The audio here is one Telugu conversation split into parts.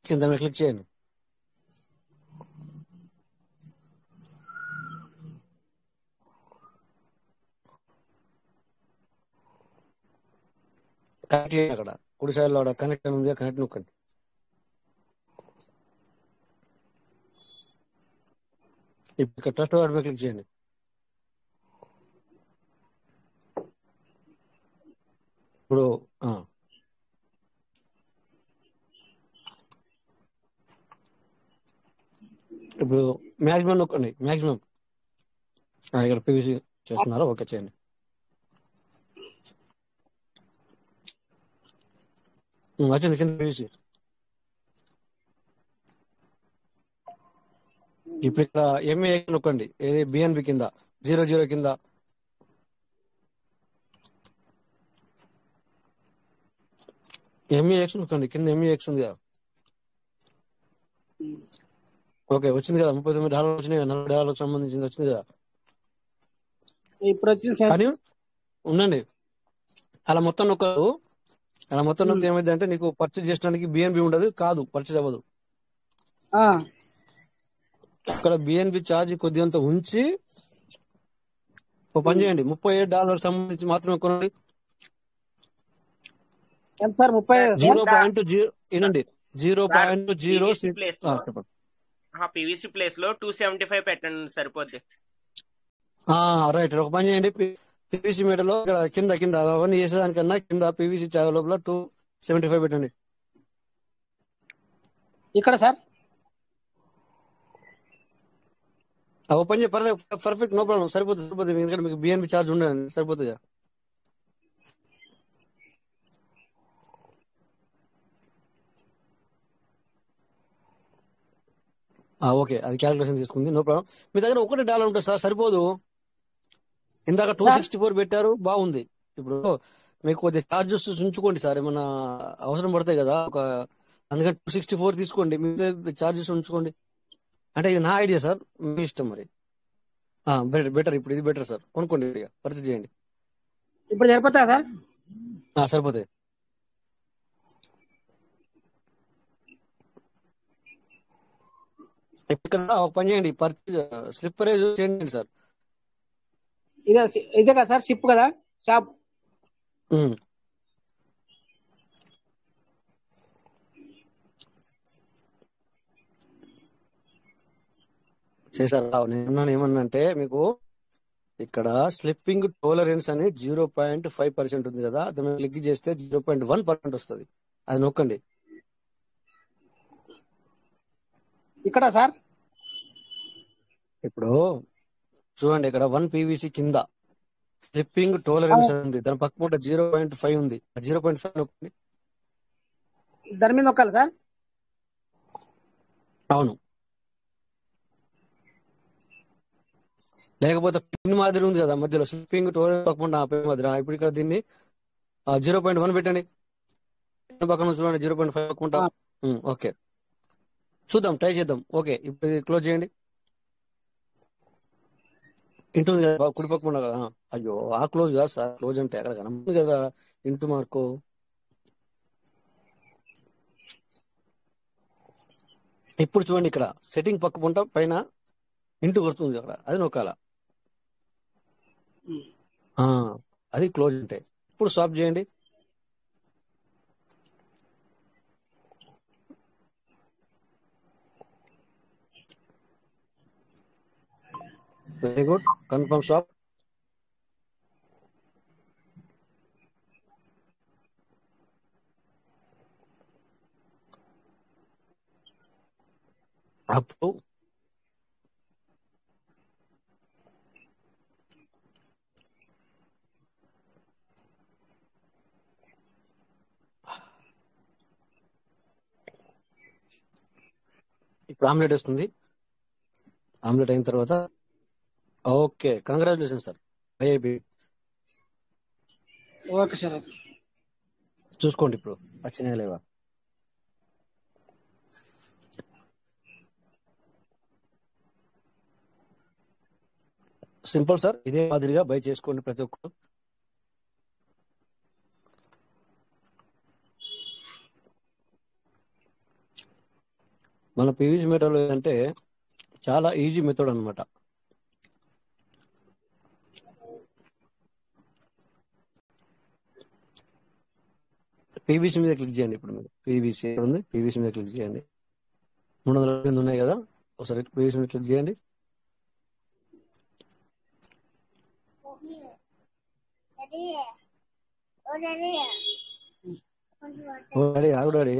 కింద మీద క్లిక్ చేయండి కనెక్ట్ చేయండి అక్కడ కుడి సైడ్ లో కనెక్ట్ అని ఉంది కనెక్ట్ నొక్కండి ఇప్పుడు ఇక్కడ ట్రస్ట్ వాడి మీద క్లిక్ చేయండి ఇప్పుడు ఆ, ఇప్పుడు మాక్సిమం నొక్కండి మాక్సిమం ఇక్కడ పీవీసీ చేస్తున్నారా ఓకే చేయండి ఉమ్, వచ్చింది కింద పీవీసీ ఇప్పుడు ఇక్కడ ఎంఏ నొక్కండి ఏది బిఎన్బి కింద జీరో జీరో కింద ఎంఈఎక్స్ నొక్కండి కింద ఎంఈఎక్స్ ఉంది కదా ఓకే వచ్చింది కదా ముప్పై తొమ్మిది డాలర్లు వచ్చినాయి కదా నలభై డాలర్లకు సంబంధించింది వచ్చింది కదా ఇప్పుడు వచ్చింది సార్ కానీ ఉండండి అలా మొత్తం నొక్కదు అలా మొత్తం నొక్కితే ఏమైంది అంటే నీకు పర్చేజ్ చేయడానికి బిఎన్బి ఉండదు కాదు పర్చేజ్ అవ్వదు ఆ, అక్కడ బిఎన్బి ఛార్జ్ కొద్దిగంత ఉంచి ఓ పని చేయండి ముప్పై ఏడు డాలర్ సంబంధించి మాత్రమే కొనండి ఎంత సార్ ముప్పై ఐదు సార్ జీరో పాయింట్ జీరో వినండి zero sir point zero PVC place లో చెప్పండి పీవీసీ ప్లేస్ లో టూ సెవెంటీ ఫైవ్ పెట్టండి సరిపోద్ది రైట్ ఒక పని చేయండి పీవీసీ మీటర్లో ఇక్కడ కింద కింద అవన్నీ చేసేదానికన్నా కింద పీవీసీ ఛార్జ్ లోపల టూ సెవెంటీ ఫైవ్ పెట్టండి ఇక్కడ సార్ ఆ ఓపెన్ చేయ పర్లేదు పర్ఫెక్ట్ నో ప్రాబ్లం సరిపోతుంది సరిపోతుంది ఎందుకంటే మీకు బిఎన్బి ఛార్జ్ ఉండదు సరిపోతుంది కదా. ఆ ఓకే అది క్యాలిక్యులేషన్ తీసుకుంది నో ప్రాబ్లం మీ దగ్గర ఒకటి డాలర్ ఉంటుంది సార్ సరిపోదు ఇందాక టూ సార్ సిక్స్టీ ఫోర్ పెట్టారు బాగుంది ఇప్పుడు మీకు కొద్దిగా ఛార్జెస్ ఉంచుకోండి సార్ ఏమన్నా అవసరం పడతాయి కదా ఒక అందుకని టూ సిక్స్టీ ఫోర్ తీసుకోండి మీ ఛార్జెస్ ఉంచుకోండి అంటే ఇది నా ఐడియా సార్ మీ ఇష్టం మరి బెటర్ బెటర్ ఇప్పుడు ఇది బెటర్ సార్ కొనుక్కోండి ఇక పర్చేజ్ చేయండి ఇప్పుడు సరిపోతా సార్ ఆ, సరిపోతాయి ఇక్కడ ఒక పని చేయండి పర్చేజ్ స్లిప్పరేజ్ చేయండి సార్ ఇదే ఇదే కదా సార్ షిప్ కదా షాప్ ఉమ్. చేశారా నేను ఏమన్నా అంటే మీకు ఇక్కడ స్లిప్పింగ్ టోలరెన్స్ అని జీరో పాయింట్ ఫైవ్ పర్సెంట్ ఉంది కదా దాని మీద క్లిక్ చేస్తే జీరో పాయింట్ వన్ పర్సెంట్ వస్తుంది అది నొక్కండి ఇక్కడ సార్ ఇప్పుడు చూడండి ఇక్కడ వన్ పీవీసీ కింద స్లిప్పింగ్ టోలరెన్స్ అని ఉంది దాని పక్క పూట జీరో పాయింట్ ఫైవ్ ఉంది జీరో పాయింట్ ఫైవ్ నొక్కండి దాని మీద నొక్కాలి సార్ అవును లేకపోతే పిన్ మాదిరి ఉంది కదా మధ్యలో స్లిప్పింగ్ టోలరెన్స్ పక్కన ఆ పిన్ మాదిరి ఆ, ఇప్పుడు ఇక్కడ దీన్ని జీరో పాయింట్ వన్ పెట్టండి పిన్ పక్కన చూడండి జీరో పాయింట్ ఫైవ్ పక్కన ఆ, ఓకే చూద్దాం ట్రై చేద్దాం ఓకే ఇప్పుడు ఇది క్లోజ్ చేయండి ఇంటూ ఉంది కదా కుడి పక్కన ఉన్న కదా అయ్యో ఆ క్లోజ్ కాదు సార్ క్లోజ్ అంటే అక్కడ కనబడుతుంది కదా ఇంటూ మార్కో ఇప్పుడు చూడండి ఇక్కడ సెట్టింగ్ పక్క పుంట పైన ఇంటూ కొడుతుంది అక్కడ అది నొక్కాల ఉమ్. ఆ, అది క్లోజ్ అంటే ఇప్పుడు స్టాప్ చేయండి వెరీ గుడ్ కన్ఫర్మ్ స్టాప్ అప్పుడు ఇప్పుడు ఆమ్లెట్ వస్తుంది ఆమ్లెట్ అయిన తర్వాత okay congratulation sir IIP okay sir okay చూసుకోండి ఇప్పుడు వచ్చినాయా లేవా సింపుల్ సార్ ఇదే మాదిరిగా బై చేసుకోండి ప్రతి ఒక్కరు మన పీవీసీ మెథడ్ ఏంటంటే చాలా ఈజీ మెథడ్ అన్నమాట పీవీసీ మీద క్లిక్ చేయండి ఇప్పుడు మీరు పీవీసీ ఉంది పీవీసీ మీద క్లిక్ చేయండి మూడు వందల కింద ఉన్నాయి కదా ఒకసారి పీవీసీ మీద క్లిక్ చేయండి ఓ డాడీ ఆగు డాడీ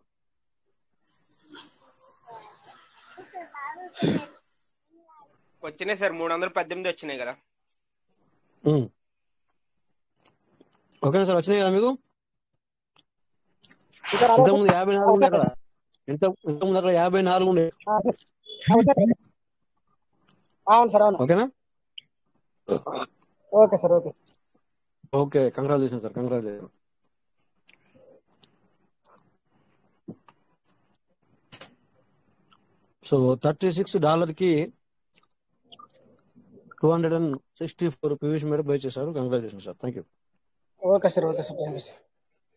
వచ్చినాయి సార్ మూడు వందల పద్దెనిమిది వచ్చినాయి కదా ఉమ్. ఓకేనా సార్ వచ్చినాయి కదా మీకు ఇంకా రాలేదు ఇంతకుముందు యాభై నాలుగు ఉండే కదా ఇంత ఇంతకుముందు అక్కడ యాభై నాలుగు ఉండే అవును సార్ అవును ఓకేనా okay sir okay okay congratulation sir congratulation so thirty six dollar కి two hundred and sixty four PVC మీద బై చేశారు congratulation sir thank you okay sir okay sir thank you sir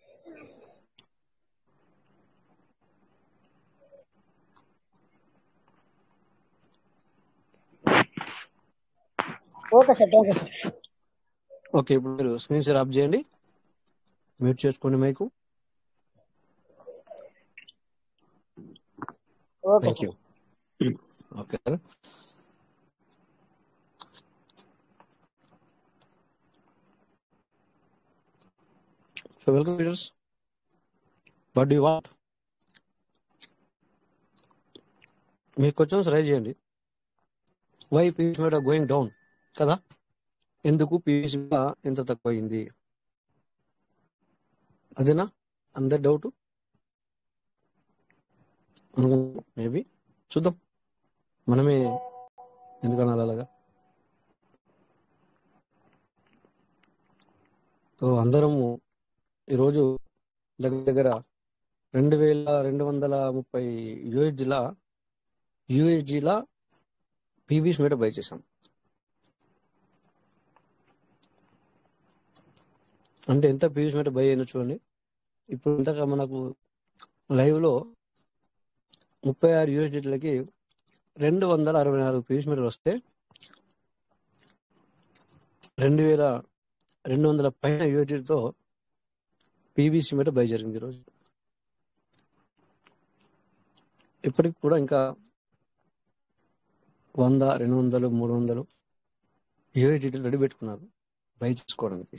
okay sir thank you sir okay ఇప్పుడు మీరు స్క్రీన్ షేర్ ఆఫ్ చేయండి మ్యూట్ చేసుకోండి mic okay thank sir you okay sir so welcome leaders what do what me questions raise చేయండి వై పీవీసీ మీద గోయింగ్ డౌన్ కదా ఎందుకు పీవీసీ మీద ఎంత తక్కువ అయింది అదేనా అందరి డౌట్ మేబీ చూద్దాం మనమే ఎందుకనాలి అలాగా సో అందరము ఈరోజు దగ్గర దగ్గర రెండు వేల రెండు వందల ముప్పై యూఎస్జీలా యూఎస్జీలా పీబీస్ మీద బై చేసాం అంటే ఎంత పీబీస్ మీద బై అయినా చూడండి ఇప్పుడు ఇంతగా మనకు లైవ్ లో ముప్పై ఆరు యూఎస్డీలకి రెండు వందల అరవై నాలుగు పీస్ మీటర్లు వస్తే రెండు వేల రెండు వందల పైన యూఎస్డీతో పీబీసీ మీద బై జరిగింది ఈరోజు ఇప్పటికి కూడా ఇంకా వంద రెండు వందలు మూడు వందలు యూఎస్డీ రెడీ పెట్టుకున్నారు బై చేసుకోవడానికి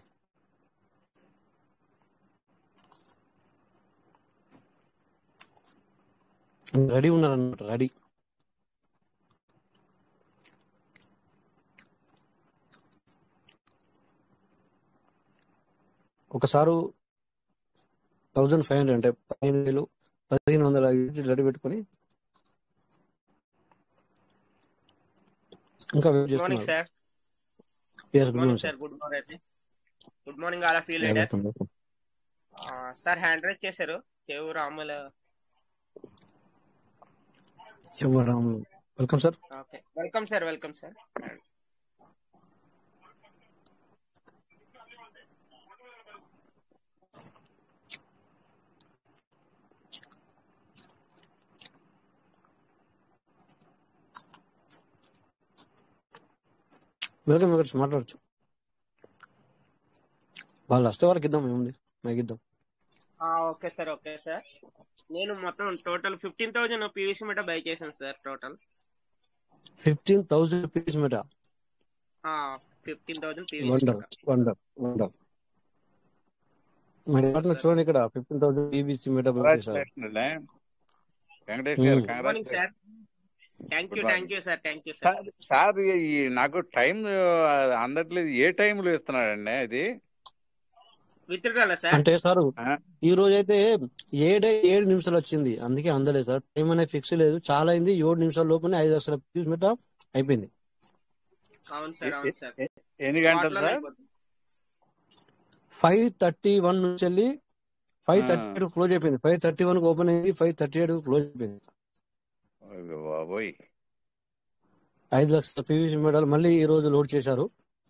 రెడీ ఉన్నారన్నమాట రెడీ ఒకసారి థౌజండ్ ఫైవ్ హండ్రెడ్ అంటే పదిహేను వేలు పదిహేను వందల రెడీ పెట్టుకొని ఇంకా వెయిట్ గుడ్ మార్నింగ్ చేస్తున్నారు sir yes good good morning morning sir good morning good morning all of you sir leaders welcome welcome sir hand raise చేశారు కేవు రాముల Shivaram welcome sir okay welcome sir welcome sir welcome welcome మాట్లాడచ్చు వాళ్ళు వస్తే వాళ్ళకి ఇద్దాం ఏముంది నాకు ఇద్దాం ఓకే సార్ ఓకే సార్ నేను మొత్తం total fifteen thousand PVC మీట buy చేశాను sir total fifteen thousand rupees మీద fifteen thousand PVC wonder wonder wonder మరి వాటిని చూడండి ఇక్కడ ఫిఫ్టీన్ థౌసండ్ ఈబీసీ మీద చేశారు వెంకటేష్ Hmm. గారు good morning congratulation sir thank you Good morning. Thank you sir thank you sir sir sir ఈ నాకు టైం అందట్లేదు ఏ టైంలో ఇస్తున్నాడండి అది విత్డ్రాలా సార్ అంటే సార్ ఆ? ఈ రోజు అయితే ఏడే ఏడు నిమిషాలు వచ్చింది అందుకే అందలేదు సార్ టైం అనేది ఫిక్స్ లేదు చాలా అయింది ఏడు నిమిషాల లోపలే ఐదు లక్షల పీస్ మీద అయిపోయింది అవును సార్ అవును సార్ ఎన్ని గంటలు స్పాట్లో సార్ అయిపోతుంది. ఫైవ్ థర్టీ వన్ నుంచి వెళ్ళి ఫైవ్ ఆ. థర్టీ ఎయిట్ క్లోజ్ అయిపోయింది ఫైవ్ థర్టీ వన్ ఓపెన్ అయింది ఫైవ్ థర్టీ ఎయిట్ క్లోజ్ అయిపోయింది అయ్యో బాబోయ్ ఐదు లక్షల పీవీసీ మెడల్ మళ్ళీ ఈ రోజు లోడ్ చేశారు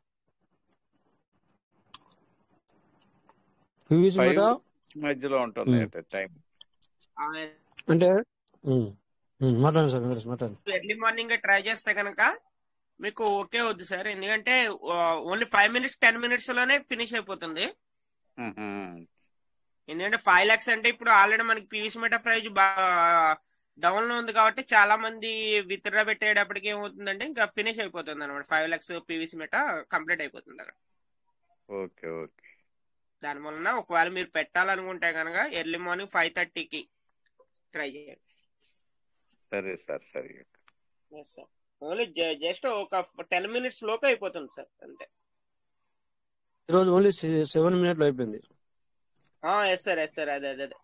పీవీసీ Five. మీద మధ్యలో ఉంటుంది Hmm. అంటే టైం ఆ, అంటే ఉమ్, ఉమ్, మాట్లాడండి సార్ వెంకటేష్ మాట్లాడండి ఎర్లీ మార్నింగ్ ట్రై చేస్తే కనుక మీకు ఓకే వద్దు సార్ ఎందుకంటే only five minutes ten minutes లోనే ఫినిష్ అయిపోతుంది ఉహు. ఎందుకంటే ఫైవ్ లాక్స్ అంటే ఇప్పుడు ఆల్రెడీ మనకి పీవీసీ మెటా ప్రైజ్ డౌన్ లో ఉంది కాబట్టి చాలా మంది విత్డ్రా పెట్టేటప్పటికి ఏమవుతుందంటే ఇంకా ఫినిష్ అయిపోతుంది అనమాట ఫైవ్ లాక్స్ పీవీసీ మెటా కంప్లీట్ అయిపోతుంది అక్కడ ఓకే ఓకే దాని వలన ఒకవేళ మీరు పెట్టాలనుకుంటే కనుక ఎర్లీ మార్నింగ్ ఫైవ్ థర్టీకి ట్రై చేయండి సరే సార్ సరే ఓన్లీ జస్ట్ ఒక టెన్ మినిట్స్ లోపే అయిపోతుంది సార్ అంతే ఈరోజు ఓన్లీ సెవెన్ మినిట్లో అయిపోయింది ఎస్ సార్ ఎస్ సార్ అదే అదే అదే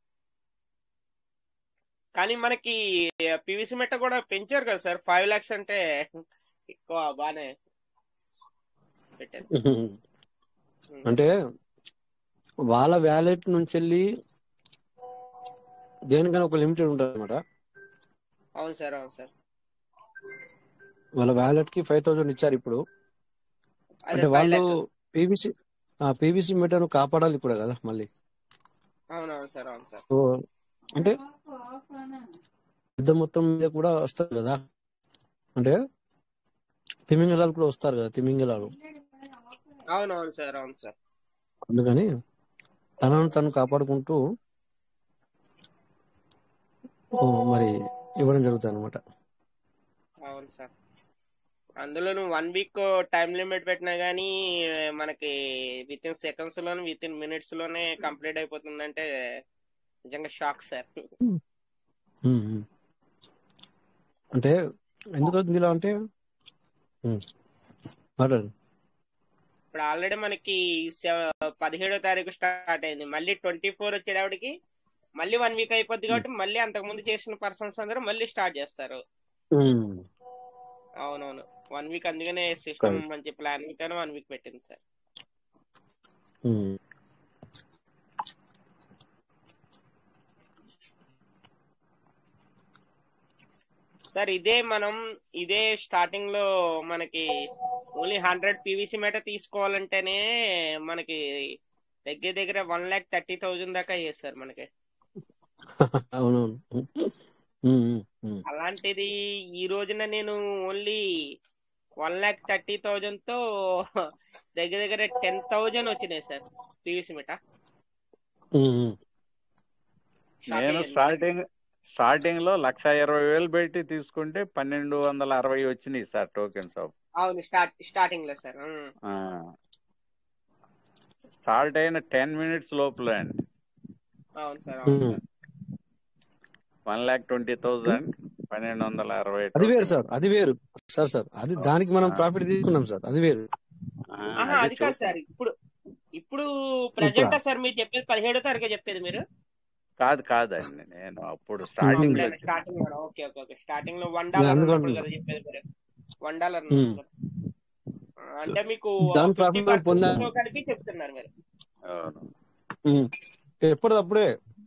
కానీ మనకి పీవీసీ మెట్ట కూడా పెంచారు కదా సార్ ఫైవ్ లాక్స్ అంటే ఎక్కువ బానే పెట్టారు అంటే వాళ్ళ వ్యాలెట్ నుంచి వెళ్ళి దేనికైనా ఒక లిమిటెడ్ ఉంటుంది అనమాట అవును సార్ అవును సార్ వాళ్ళ వ్యాలెట్ కి ఫైవ్ థౌసండ్ ఇచ్చారు ఇప్పుడు అదే అంటే ఫైవ్ వాళ్ళు లాక్ పీవీసీ పీవీసీ మీటర్ను కాపాడాలి ఇప్పుడు కదా మళ్ళీ అవునవును సార్ అవును సార్ సో అంటే పెద్ద మొత్తం మీద కూడా వస్తారు కదా అంటే తిమింగలాలు కూడా వస్తారు కదా తిమింగలాలు అవునవును సార్ అవును సార్ అందుకని తనను తను కాపాడుకుంటూ ఓ, మరి ఇవ్వడం జరుగుతుంది అనమాట అవును సార్ అందులో నువ్వు వన్ వీక్ టైం లిమిట్ పెట్టినా గానీ మనకి విత్ ఇన్ సెకండ్స్ లోనే విత్ ఇన్ మినిట్స్ లోనే కంప్లీట్ అయిపోతుందంటే నిజంగా షాక్ సార్ అంటే ఎందుకు అవుతుంది ఇలా అంటే ఉమ్, మాట్లాడు ఇప్పుడు ఆల్రెడీ మనకి సెవ- పదిహేడో తారీఖు స్టార్ట్ అయింది మళ్ళీ ట్వంటీ ఫోర్ వచ్చేటప్పటికి మళ్ళీ వన్ వీక్ అయిపోద్ది కాబట్టి మళ్ళీ అంతకు ముందు చేసిన పర్సన్స్ అందరూ మళ్ళీ స్టార్ట్ చేస్తారు ఉమ్, అవునవును వన్ వీక్ అందుకనే సిస్టమ్ Correct. మంచి ప్లానింగ్ తోనే వన్ వీక్ పెట్టింది సార్ ఉమ్. సార్ ఇదే మనం ఇదే స్టార్టింగ్ లో మనకి ఓన్లీ హండ్రెడ్ పీవీసీ మేట తీసుకోవాలంటేనే మనకి దగ్గర దగ్గర వన్ ల్యాక్ థర్టీ థౌజండ్ దాకా చేస్తారు మనకి అవునవును ఉమ్, ఉమ్, ఉమ్. అలాంటిది ఈ రోజున నేను only one lakh thirty thousand తో దగ్గర దగ్గర టెన్ థౌజండ్ వచ్చినాయి సార్ పీవీసీ మీట ఉమ్, ఉమ్. నేను స్టార్టింగ్ స్టార్టింగ్ లో లక్ష ఇరవై వేలు పెట్టి తీసుకుంటే పన్నెండు వందల అరవై వచ్చినాయి సార్ టోకెన్స్ ఆఫ్ అవును స్టార్ట్ స్టార్టింగ్ లో సార్ స్టార్ట్ అయిన టెన్ మినిట్స్ లోపల అండి అవును సార్ అవును um. Sir one lakh twenty thousand పన్నెండు వందల అరవై అది వేరు సార్ అది వేరు సార్ సార్ అది దానికి మనం ప్రాఫిట్ తీసుకున్నాం సార్ అది వేరు ఆహా అది కాదు సార్ ఇప్పుడు ఇప్పుడు ప్రజెంట్ సార్ మీరు చెప్పేది పదిహేడో తారీఖు చెప్పేది మీరు కాదు కాదండి నేను అప్పుడు స్టార్టింగ్ లో స్టార్టింగ్ లో ఓకే ఓకే ఓకే స్టార్టింగ్ లో వన్ నేను డాలర్ అందుకని- ఉన్నప్పుడు కదా చెప్పేది మీరు వన్ డాలర్ ఉమ్. అంటే మీకు దాని 50% profit మనం పొందాం. తో కలిపి చెప్తున్నారు మీరు అవును ఉమ్. ఎప్పటికప్పుడే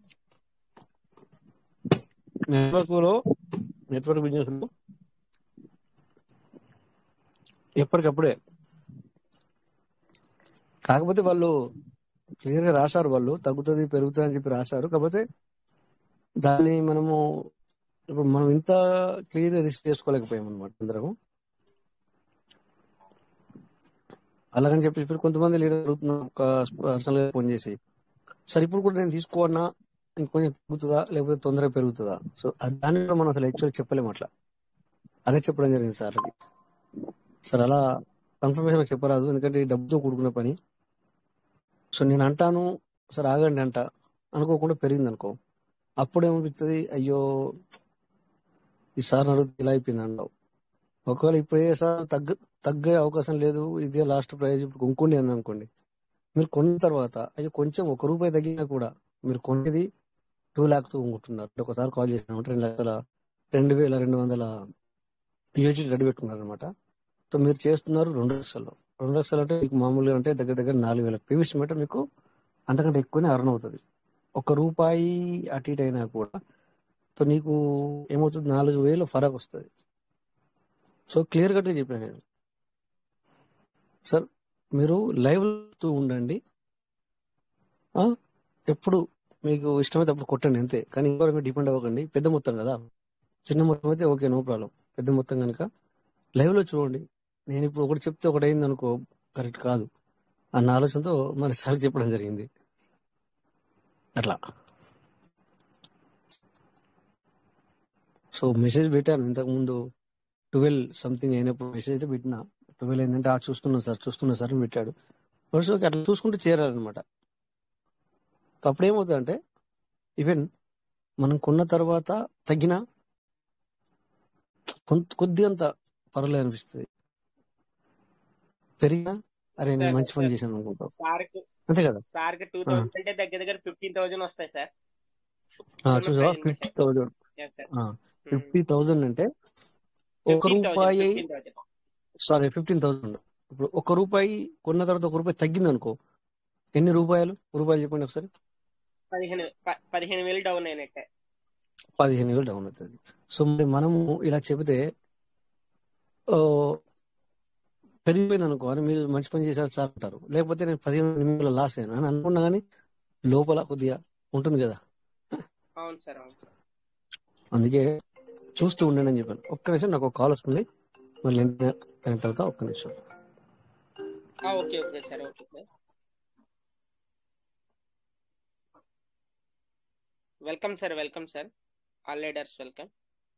నెట్వర్క్ లో నెట్వర్క్ బిజినెస్ లో ఎప్పటికప్పుడే కాకపోతే వాళ్ళు క్లియర్ గా రాశారు వాళ్ళు తగ్గుతుంది పెరుగుతుంది అని చెప్పి రాశారు కాకపోతే దాన్ని మనము ఇప్పుడు మనం ఇంత క్లియర్ గా రిస్క్ చేసుకోలేకపోయాం అనమాట అందరం అలాగని చెప్పి ఇప్పుడు కొంతమంది లీడర్ అడుగుతున్నారు ఒక పర్సనల్ గా ఫోన్ చేసి సరే ఇప్పుడు కూడా నేను తీసుకోవన్నా ఇంకొంచెం తగ్గుతుందా లేకపోతే తొందరగా పెరుగుతుందా సో అది దాన్ని కూడా మనం అసలు యాక్చువల్ చెప్పలేము అట్లా అదే చెప్పడం జరిగింది సార్ సార్ అలా కన్ఫర్మేషన్ చెప్పరాదు ఎందుకంటే ఇది డబ్బుతో కూడుకున్న పని సో నేను అంటాను సార్ ఆగండి అంట అనుకోకుండా పెరిగింది అనుకో అప్పుడు ఏమనిపిస్తుంది అయ్యో ఈ సార్ అడుగుతుంది ఇలా అయిపోయింది అంటావు ఒకవేళ ఇప్పుడు ఏ సార్ తగ్గ తగ్గే అవకాశం లేదు ఇదే లాస్ట్ ప్రైజ్ ఇప్పుడు కొనుక్కోండి అని అనుకోండి మీరు కొన్న తర్వాత అయ్యో కొంచెం ఒక రూపాయి తగ్గినా కూడా మీరు కొనేది టూ ల్యాక్ తో కొనుక్కుంటున్నారు అంటే ఒకసారి కాల్ చేసినామంటే రెండు లక్షల రెండు వేల రెండు వందల యూజీ రెడీ పెట్టుకున్నారు అనమాట సో మీరు చేస్తున్నారు రెండు లక్షలు రెండు లక్షలు అంటే మీకు మామూలుగా అంటే దగ్గర దగ్గర నాలుగు వేల పీవీసీ మీటర్ మీకు అంతకంటే ఎక్కువనే అర్న్ అవుతుంది ఒక రూపాయి అటు ఇటు అయినా కూడా సో నీకు ఏమవుతుంది నాలుగు వేలు ఫరక్ వస్తుంది సో క్లియర్ కట్గా చెప్పాను నేను సార్ మీరు లైవ్ ఉండండి ఆ, ఎప్పుడు మీకు ఇష్టమైతే అప్పుడు కొట్టండి అంతే కానీ ఇంకో మీద డిపెండ్ అవ్వకండి పెద్ద మొత్తం కదా చిన్న మొత్తం అయితే ఓకే నో ప్రాబ్లం పెద్ద మొత్తం కనుక లైవ్ లో చూడండి నేను ఇప్పుడు ఒకటి చెప్తే ఒకటి అయింది అనుకో కరెక్ట్ కాదు అన్న ఆలోచనతో మన సార్ చెప్పడం జరిగింది అట్లా సో మెసేజ్ పెట్టాను ఇంతకు ముందు ట్వెల్వ్ సంథింగ్ అయినప్పుడు మెసేజ్ అయితే పెట్టిన ట్వెల్వ్ ఏంటంటే ఆ చూస్తున్నా సార్ చూస్తున్నా సార్ అని పెట్టాడు ఫస్ట్ ఓకే అట్లా చూసుకుంటూ చేరాలన్నమాట సో అప్పుడు ఏమవుతుందంటే ఈవెన్ మనం కొన్న తర్వాత తగ్గిన కొంత కొద్దిగంత పర్వాలేదు అనిపిస్తుంది పెరిగినా అరే నేను మంచి పని చేశాను అనుకుంటాం సార్కి అంతే కదా సార్కి టూ ఆ. థౌసండ్ అంటే దగ్గర దగ్గర ఫిఫ్టీన్ థౌసండ్ వస్తాయి సార్ ఆ, ఉన్న చూసావా price fifty thousand Yes, sir. Fifty thousand అంటే ఒక 15,000, రూపాయి 15,000. సారీ ఫిఫ్టీన్ థౌసండ్ ఇప్పుడు ఒక రూపాయి కొన్న తర్వాత ఒక రూపాయి తగ్గింది అనుకో ఎన్ని రూపాయలు రూపాయలు చెప్పండి ఒకసారి పదిహేను ప- పదిహేను వేలు డౌన్ అయినట్టే పదిహేను వేలు డౌన్ అవుతుంది సో మరి మనము ఇలా చెబితే ఓ, పెరిగిపోయింది అనుకో అని మీరు మంచి పని చేశారు సార్ అంటారు లేకపోతే నేను పదిహేను నిమిషాలు లాస్ అయ్యాను అని అనుకున్నా కానీ లోపల కొద్దిగా ఉంటుంది కదా అవును సార్ అవును సార్ అందుకే చూస్తూ ఉండండి అని చెప్పాను ఒక్క నిమిషం నాకు ఒక కాల్ వస్తుంది మళ్ళీ కనెక్ట్ అవుతా ఒక్క నిమిషం ఆ, okay okay sir okay sir welcome sir welcome sir all leaders welcome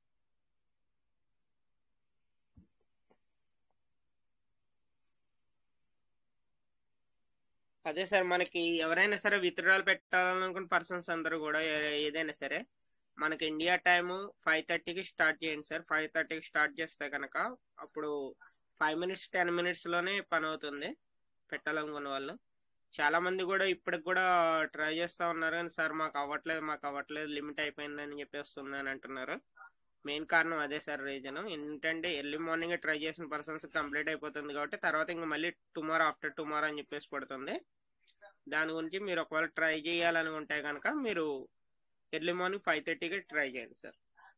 అదే సార్ మనకి ఎవరైనా సరే విత్డ్రాల్ పెట్టాలనుకున్న పర్సన్స్ అందరూ కూడా ఏ- ఏదైనా సరే మనకి ఇండియా టైము ఫైవ్ థర్టీకి స్టార్ట్ చేయండి సార్ ఫైవ్ థర్టీకి స్టార్ట్ చేస్తే కనుక అప్పుడు ఫైవ్ మినిట్స్ టెన్ మినిట్స్ లోనే పని అవుతుంది పెట్టాలనుకున్న వాళ్ళు చాలా మంది కూడా ఇప్పటికి కూడా ట్రై చేస్తా ఉన్నారు కానీ సార్ మాకు అవ్వట్లేదు మాకు అవ్వట్లేదు లిమిట్ అయిపోయిందని చెప్పేస్తుంది అని అంటున్నారు మెయిన్ కారణం అదే సార్ రీజన్ ఏంటంటే ఎర్లీ మార్నింగ్ ట్రై చేసిన పర్సన్స్ కంప్లీట్ అయిపోతుంది కాబట్టి తర్వాత ఇంకా మళ్ళీ టుమారో ఆఫ్టర్ టుమారో అని చెప్పేసి పడుతుంది దాని గురించి మీరు ఒకవేళ ట్రై చేయాలనుకుంటే కనుక మీరు ఎర్లీ మార్నింగ్ ఫైవ్ థర్టీకి ట్రై చేయండి సార్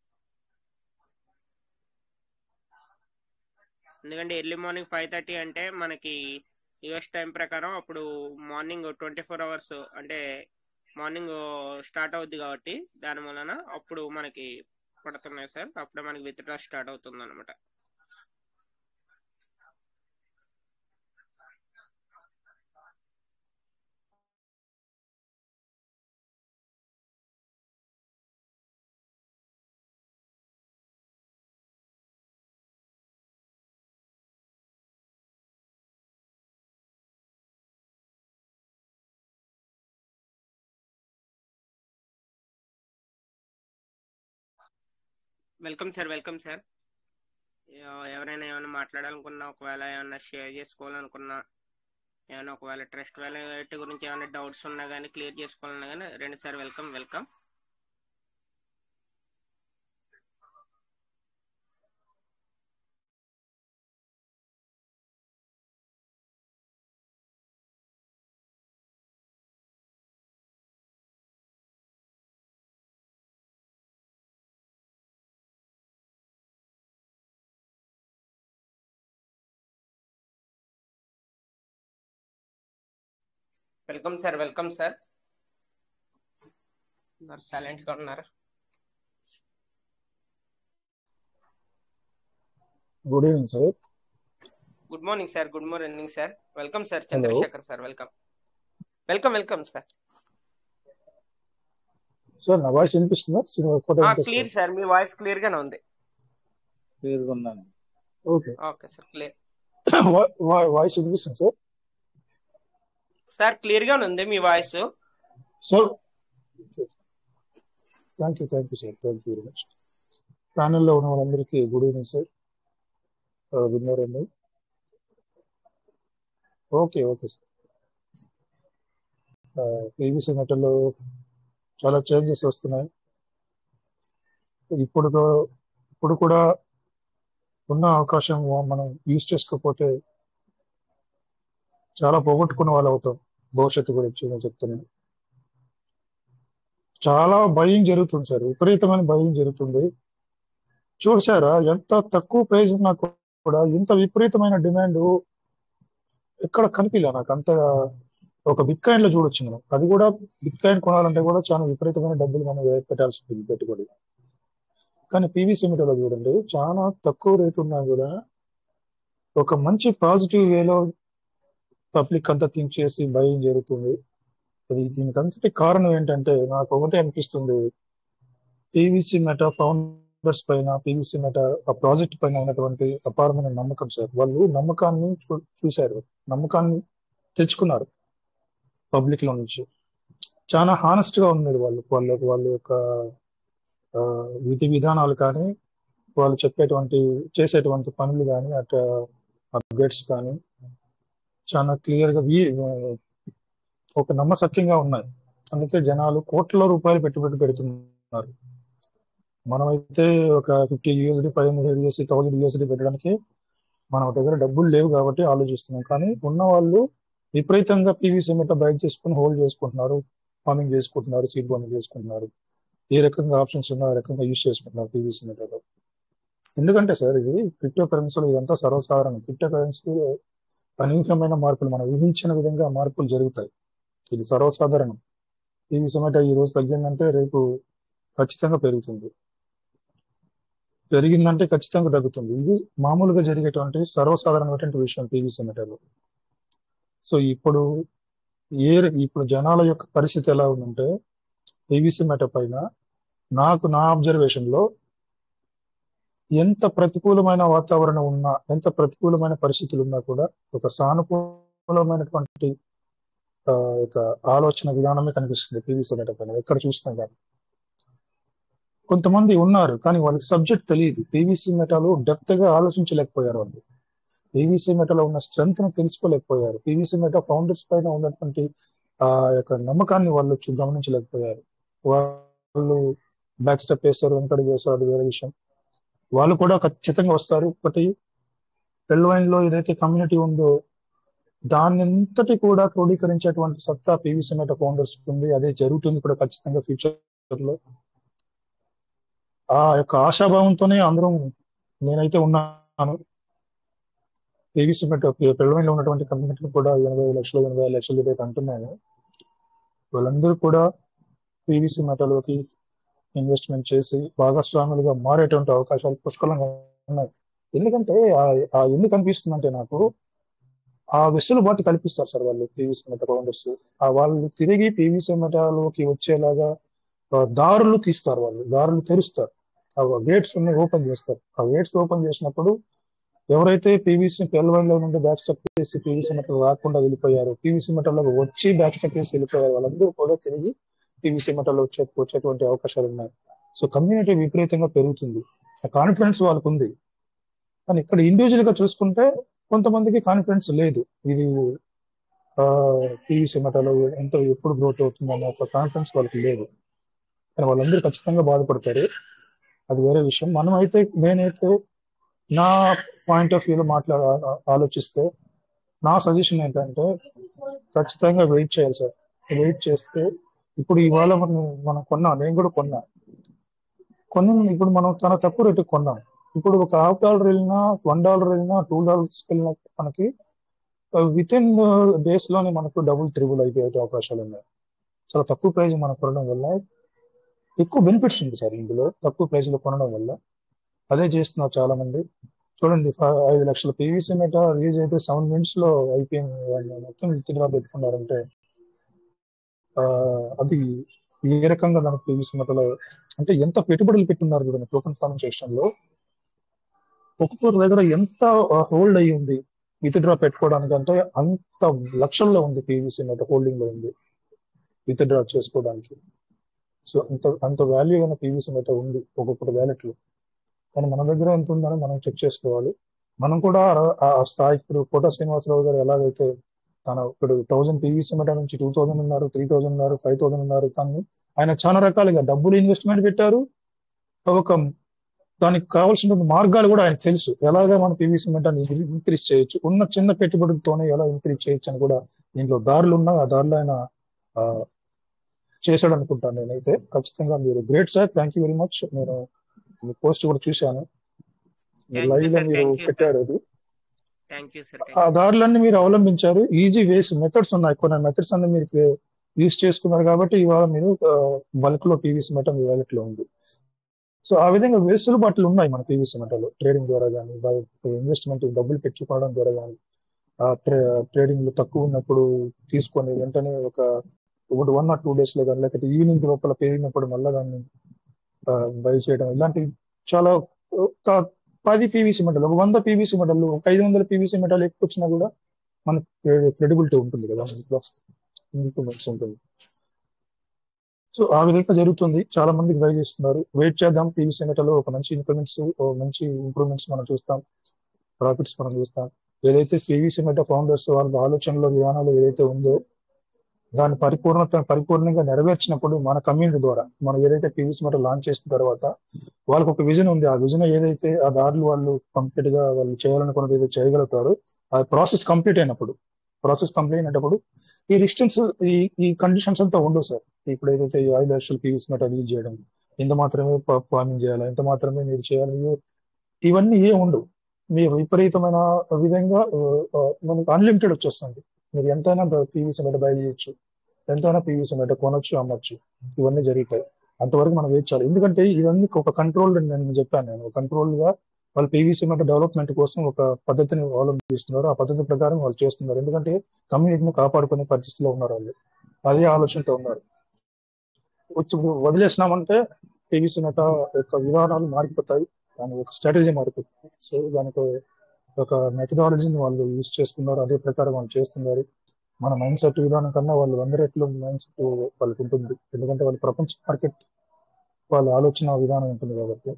ఎందుకంటే ఎర్లీ మార్నింగ్ ఫైవ్ థర్టీ అంటే మనకి యుఎస్ టైం ప్రకారం అప్పుడు మార్నింగ్ ట్వంటీ ఫోర్ అవర్స్ అంటే మార్నింగ్ స్టార్ట్ అవుద్ది కాబట్టి దాని వలన అప్పుడు మనకి పడుతున్నాయి సార్ అప్పుడే మనకి విత్డ్రా స్టార్ట్ అవుతుంది అనమాట వెల్కమ్ సార్ వెల్కమ్ సార్ ఎవరైనా ఏమైనా మాట్లాడాలనుకున్నా ఒకవేళ ఏమైనా షేర్ చేసుకోవాలనుకున్నా ఏమైనా ఒకవేళ ట్రస్ట్ వ్యాలెట్ గురించి ఏమైనా డౌట్స్ ఉన్నా కానీ క్లియర్ చేసుకోవాలన్నా కానీ రెండు sir welcome welcome welcome sir welcome sir silent గా ఉన్నారు good evening sir good morning sir good morning sir welcome sir Chandrashekar sir welcome welcome welcome sir sir నా వాయిస్ వినిపిస్తుందా సినిమా ఫోటో క్లియర్ సార్ మీ వాయిస్ క్లియర్ గానే ఉంది క్లియర్గా ఉన్నాను okay okay sir clear voice వినిపిస్తుంది సార్ సార్ క్లియర్ గానే ఉంది మీ voice sir thank you thank you sir thank you very much ప్యానెల్లో ఉన్న వాళ్ళందరికీ గుడ్ ఈవినింగ్ సార్ విన్నారండి ఓకే ఓకే సార్ పీవీసీ మెటల్లో చాలా చేంజెస్ వస్తున్నాయి ఇప్పుడు ఇప్పుడు కూడా ఉన్న అవకాశం మనం యూజ్ చేసుకోకపోతే చాలా పోగొట్టుకున్న వాళ్ళు అవుతాం భవిష్యత్తు గురించి నేను చెప్తున్నాను చాలా భయం జరుగుతుంది సార్ విపరీతమైన భయం జరుగుతుంది చూసారా ఎంత తక్కువ ప్రైస్ ఉన్నా కూడా ఇంత విపరీతమైన డిమాండ్ ఎక్కడ కనిపించలే నాకు అంత ఒక బిట్ కాయిన్ లో చూడొచ్చు మనం అది కూడా బిట్ కాయిన్ కొనాలంటే కూడా చాలా విపరీతమైన డబ్బులు మనం పెట్టాల్సి ఉంటుంది పెట్టుబడి కానీ పీవీసీ మెటల్ చూడండి చాలా తక్కువ రేట్ ఉన్నా కూడా ఒక మంచి పాజిటివ్ వేలో పబ్లిక్ అంతా థింక్ చేసి బయింగ్ జరుగుతుంది అది దీనికి అంతటి కారణం ఏంటంటే నాకు ఒకటే అనిపిస్తుంది పీవీసీ మెటా ఫౌండర్స్ పైన పీవీసీ మెటా ఆ ప్రాజెక్ట్ పైన ఉన్నటువంటి అపారమైన నమ్మకం సార్ వాళ్ళు నమ్మకాన్ని చూ- చూశారు నమ్మకాన్ని తెచ్చుకున్నారు పబ్లిక్ లో నుంచి చాలా హానెస్ట్ గా ఉన్నారు వాళ్ళు వాళ్ళ వాళ్ళ యొక్క ఆ, విధి విధానాలు కానీ వాళ్ళు చెప్పేటువంటి చేసేటువంటి పనులు కానీ అట్లా అప్డేట్స్ కానీ చాలా క్లియర్ గా వీ- ఒక నమ్మసక్యంగా ఉన్నాయి అందుకే జనాలు కోట్ల రూపాయలు పెట్టుబడి పెడుతున్నారు మనమైతే ఒక fifty USD five hundred USD thousand USD పెట్టడానికి మన దగ్గర డబ్బులు లేవు కాబట్టి ఆలోచిస్తున్నాం కానీ ఉన్న వాళ్ళు విపరీతంగా పీవీసీ మెట బైక్ చేసుకుని హోల్డ్ చేసుకుంటున్నారు ఫార్మింగ్ చేసుకుంటున్నారు సీడ్ బాండింగ్ చేసుకుంటున్నారు ఏ రకంగా ఆప్షన్స్ ఉన్నా ఆ రకంగా యూజ్ చేసుకుంటున్నారు పీవీసీ మెటలో ఎందుకంటే సార్ ఇది క్రిప్టో కరెన్సీలో ఇదంతా సర్వసాధారణం క్రిప్టో కరెన్సీలో అనూహ్యమైన మార్పులు మనం ఊహించిన విధంగా మార్పులు జరుగుతాయి ఇది సర్వసాధారణం పీవీసీ మెట ఈ రోజు తగ్గిందంటే రేపు ఖచ్చితంగా పెరుగుతుంది పెరిగిందంటే ఖచ్చితంగా తగ్గుతుంది ఇది మామూలుగా జరిగేటువంటి సర్వసాధారణమైనటువంటి విషయం పీవీసీ మెటలో సో ఇప్పుడు ఏ ఇప్పుడు జనాల యొక్క పరిస్థితి ఎలా ఉందంటే పీవీసీ మెట పైన నాకు నా అబ్జర్వేషన్ లో ఎంత ప్రతికూలమైన వాతావరణం ఉన్నా ఎంత ప్రతికూలమైన పరిస్థితులు ఉన్నా కూడా ఒక సానుకూలమైనటువంటి ఆ, ఒక ఆలోచన విధానమే కనిపిస్తుంది పీవీసీ మెట పైన ఎక్కడ చూసినా కానీ కొంతమంది ఉన్నారు కానీ వాళ్ళకి సబ్జెక్ట్ తెలియదు పీవీసీ మెటాలు డెప్త్ గా ఆలోచించలేకపోయారు వాళ్ళు పీవీసీ మెటలో ఉన్న స్ట్రెంగ్త్ ను తెలుసుకోలేకపోయారు పీవీసీ మెటా ఫౌండర్స్ పైన ఉన్నటువంటి ఆ యొక్క నమ్మకాన్ని వాళ్ళు చూ- గమనించలేకపోయారు వాళ్ళు బ్యాక్ స్టెప్ వేస్తారు వెనకడు వేస్తారు అది వేరే విషయం వాళ్ళు కూడా ఖచ్చితంగా వస్తారు ఒకటి పెళ్ళవైన్ లో ఏదైతే కమ్యూనిటీ ఉందో దాన్ని అంతటి కూడా క్రోడీకరించేటువంటి సత్తా పీవీసీ మెటా ఫౌండర్స్ ఉంది అదే జరుగుతుంది కూడా ఖచ్చితంగా ఫ్యూచర్ లో ఆ యొక్క ఆశాభావంతోనే అందరం నేనైతే ఉన్నాను పీవీసీ మెటా పెళ్ళవైన్ లో ఉన్నటువంటి కమ్యూనిటీ కూడా ఎనభై ఐదు లక్షలు ఎనభై ఐదు లక్షలు ఏదైతే అంటున్నాను వాళ్ళందరూ కూడా పీవీసీ మెటలోకి ఇన్వెస్ట్మెంట్ చేసి భాగస్వాములుగా మారేటువంటి అవకాశాలు పుష్కలంగా ఉన్నాయి ఎందుకంటే ఆ- ఆ ఎందుకు అనిపిస్తుందంటే నాకు ఆ వెసులుబాటు కల్పిస్తారు సార్ వాళ్ళు పీవీసీ మెటా ఫౌండర్స్ ఆ వాళ్ళు తిరిగి పీవీసీ మెటాలోకి వచ్చేలాగా ఆ, దారులు తీస్తారు వాళ్ళు దారులు తెరుస్తారు ఆ గేట్స్ ఉన్నాయి ఓపెన్ చేస్తారు ఆ గేట్స్ ఓపెన్ చేసినప్పుడు ఎవరైతే పీవీసీ పెల్వైన్ లో నుండి బ్యాక్ స్టెప్ చేసి పీవీసీ మెటల్ రాకుండా వెళ్ళిపోయారు పీవీసీ మెటల్లోకి వచ్చి బ్యాక్ స్టెప్ చేసి వెళ్ళిపోయారు వాళ్ళందరూ కూడా తిరిగి పీవీసీ మెటల్ వచ్చే వచ్చేటువంటి అవకాశాలు ఉన్నాయి సో కమ్యూనిటీ విపరీతంగా పెరుగుతుంది ఆ కాన్ఫిడెన్స్ వాళ్ళకు ఉంది కానీ ఇక్కడ ఇండివిజువల్ గా చూసుకుంటే కొంతమందికి కాన్ఫిడెన్స్ లేదు ఇది పీవీసీ మెటలో ఎంత ఎప్పుడు గ్రోత్ అవుతుంది అనే ఒక కాన్ఫిడెన్స్ వాళ్ళకి లేదు కానీ వాళ్ళందరూ ఖచ్చితంగా బాధపడతారు అది వేరే విషయం మనం అయితే నేనైతే నా పాయింట్ ఆఫ్ వ్యూలో మాట్లాడ ఆలోచిస్తే నా సజెషన్ ఏంటంటే ఖచ్చితంగా వెయిట్ చేయాలి సార్ వెయిట్ చేస్తే ఇప్పుడు ఇవాళ మనం మనం కొన్నాం నేను కూడా కొన్నా కొన్ని ఇప్పుడు మనం చాలా తక్కువ రేటు కొన్నాం ఇప్పుడు ఒక హాఫ్ డాలర్ వెళ్ళినా వన్ డాలర్ వెళ్ళినా టూ డాలర్స్ వెళ్ళినా మనకి విత్ ఇన్ డేస్ లోనే మనకు డబుల్ త్రిబుల్ అయిపోయే అవకాశాలు ఉన్నాయి చాలా తక్కువ ప్రైస్ మనం కొనడం వల్ల ఎక్కువ బెనిఫిట్స్ ఉంది సార్ ఇందులో తక్కువ ప్రైస్ లో కొనడం వల్ల అదే చేస్తున్నారు చాలా మంది చూడండి ఫ- ఐదు లక్షల పీవీసీ మెట రిలీజ్ అయితే సెవెన్ మినిట్స్ లో అయిపోయింది వాళ్ళు మొత్తం విత్డ్రా పెట్టుకున్నారంటే ఆ, అది ఏ రకంగా దానికి పీవీసీ మెటలో అంటే ఎంత పెట్టుబడులు పెట్టున్నారు చూడండి టోకన్ ఫార్మింగ్ సెక్షన్ లో ఒక్కొక్కరి దగ్గర ఎంత హోల్డ్ అయ్యి ఉంది విత్డ్రా పెట్టుకోవడానికి అంటే అంత లక్షల్లో ఉంది పీవీసీ మెట హోల్డింగ్ లో ఉంది విత్డ్రా చేసుకోవడానికి సో అంత అంత వాల్యూ అయిన పీవీసీ మెట ఉంది ఒక్కొక్కటి వ్యాలెట్ లో కానీ మన దగ్గర ఎంత ఉందని మనం చెక్ చేసుకోవాలి మనం కూడా ఆ- ఆ స్థాయి ఇప్పుడు కోట శ్రీనివాసరావు గారు ఎలాగైతే తన ఇప్పుడు థౌజండ్ పీవీసీ మెట నుంచి టూ థౌజండ్ ఉన్నారు త్రీ థౌజండ్ ఉన్నారు ఫైవ్ థౌజండ్ ఉన్నారు తను ఆయన చాలా రకాలుగా డబ్బులు ఇన్వెస్ట్మెంట్ పెట్టారు ఒక దానికి కావాల్సిన మార్గాలు కూడా ఆయనకు తెలుసు ఎలాగా మన పీవీసీ మెటాన్ని ఇంక్రీజ్ చేయొచ్చు ఉన్న చిన్న పెట్టుబడులతోనే ఎలా ఇంక్రీజ్ చేయొచ్చు అని కూడా దీంట్లో దారులు ఉన్నాయి ఆ దారులు ఆయన ఆ, చేశాడు అనుకుంటాను నేనైతే ఖచ్చితంగా మీరు great sir thank you very much నేను మీ పోస్ట్ కూడా చూశాను మీరు థ్యాంక్ యూ లైవ్ లో సార్ మీరు థ్యాంక్ యూ సార్ పెట్టారు అది థ్యాంక్ యూ సార్ ఆ దారులన్నీ మీరు అవలంబించారు ఈజీ వేస్ మెథడ్స్ ఉన్నాయి కొన్ని మెథడ్స్ అన్ని మీరు యూజ్ చేసుకున్నారు కాబట్టి ఇవాళ మీరు బల్క్ లో పీవీసీ మెటా మీ వాలెట్ లో ఉంది సో ఆ విధంగా వెసులుబాట్లు ఉన్నాయి మన పీవీసీ మెటల్ ట్రేడింగ్ ద్వారా కానీ ఇన్వెస్ట్మెంట్ డబ్బులు పెట్టుకోవడం ద్వారా కానీ ఆ ట్రేడింగ్ లో తక్కువ ఉన్నప్పుడు తీసుకొని వెంటనే ఒక ఒకటి వన్ ఆర్ టూ డేస్ లో కానీ లేకపోతే ఈవినింగ్ లోపల పెరిగినప్పుడు మళ్ళీ దాన్ని బై చేయడం ఇలాంటి చాలా ఒక పది పీవీసీ మెటల్ ఒక వంద పీవీసీ మెటల్ ఒక ఐదు వందల పీవీసీ మెటల్ ఎక్కువ వచ్చినా కూడా మనకు క్రెడిబిలిటీ ఉంటుంది కదా ఇంప్రూవ్మెంట్స్ ఉంటుంది సో ఆ విధంగా జరుగుతుంది చాలా మందికి బై చేస్తున్నారు వెయిట్ చేద్దాం పీవీసీ మెటల్ ఒక మంచి ఇంక్రిమెంట్స్ మంచి ఇంప్రూవ్మెంట్స్ మనం చూస్తాం ప్రాఫిట్స్ మనం చూస్తాం ఏదైతే పీవీసీ మెట ఫౌండర్స్ వాళ్ళ ఆలోచనలో విధానాలు ఏదైతే ఉందో దాని పరిపూర్ణత పరిపూర్ణంగా నెరవేర్చినప్పుడు మన కమ్యూనిటీ ద్వారా మనం ఏదైతే పీవీసీ మెటల్ లాంచ్ చేసిన తర్వాత వాళ్ళకి ఒక విజన్ ఉంది ఆ విజన్ ఏదైతే ఆ దారులు వాళ్ళు కంప్లీట్ గా వాళ్ళు చేయాలనుకున్నది ఏదైతే చేయగలుగుతారో ఆ ప్రాసెస్ కంప్లీట్ అయినప్పుడు ప్రాసెస్ కంప్లీట్ అయినప్పుడు ఈ రిస్టెన్స్ ఈ ఈ కండిషన్స్ అంతా ఉండవు సార్ ఇప్పుడు ఏదైతే ఈ ఐదు లక్షల పీవీసీ మెటల్ యూజ్ చేయడం ఇంత మాత్రమే ఫార్మింగ్ చేయాలి ఇంత మాత్రమే మీరు చేయాలి ఇవన్నీ ఏ ఉండవు మీరు విపరీతమైన విధంగా మనకు అన్లిమిటెడ్ వచ్చేస్తుంది మీరు ఎంతైనా పీవీసీ మెట బై చేయొచ్చు ఎంతైనా పీవీసీ మెట కొనొచ్చు అమ్మొచ్చు ఇవన్నీ జరుగుతాయి అంతవరకు మనం వెయిట్ చేయాలి ఎందుకంటే ఇదన్నీ ఒక కంట్రోల్ నేను చెప్పాను నేను కంట్రోల్ గా వాళ్ళు పీవీసీ మెట డెవలప్మెంట్ కోసం ఒక పద్ధతిని అవలంబిస్తున్నారు ఆ పద్ధతి ప్రకారం వాళ్ళు చేస్తున్నారు ఎందుకంటే కమ్యూనిటీని కాపాడుకునే పరిస్థితిలో ఉన్నారు వాళ్ళు అదే ఆలోచనతో ఉన్నారు ఇప్పుడు వదిలేసినామంటే పీవీసీ మెట యొక్క విధానాలు మారిపోతాయి దాని యొక్క స్ట్రాటజీ మారిపోతుంది సో దానికి ఒక మెథడాలజీని వాళ్ళు యూజ్ చేసుకున్నారు అదే ప్రకారం వాళ్ళు చేస్తున్నారు మన మైండ్ సెట్ విధానం కన్నా వాళ్ళు వంద రెట్లు మైండ్ సెట్ వాళ్ళకి ఉంటుంది ఎందుకంటే వాళ్ళ ప్రపంచ మార్కెట్ వాళ్ళ ఆలోచన విధానం ఉంటుంది కాబట్టి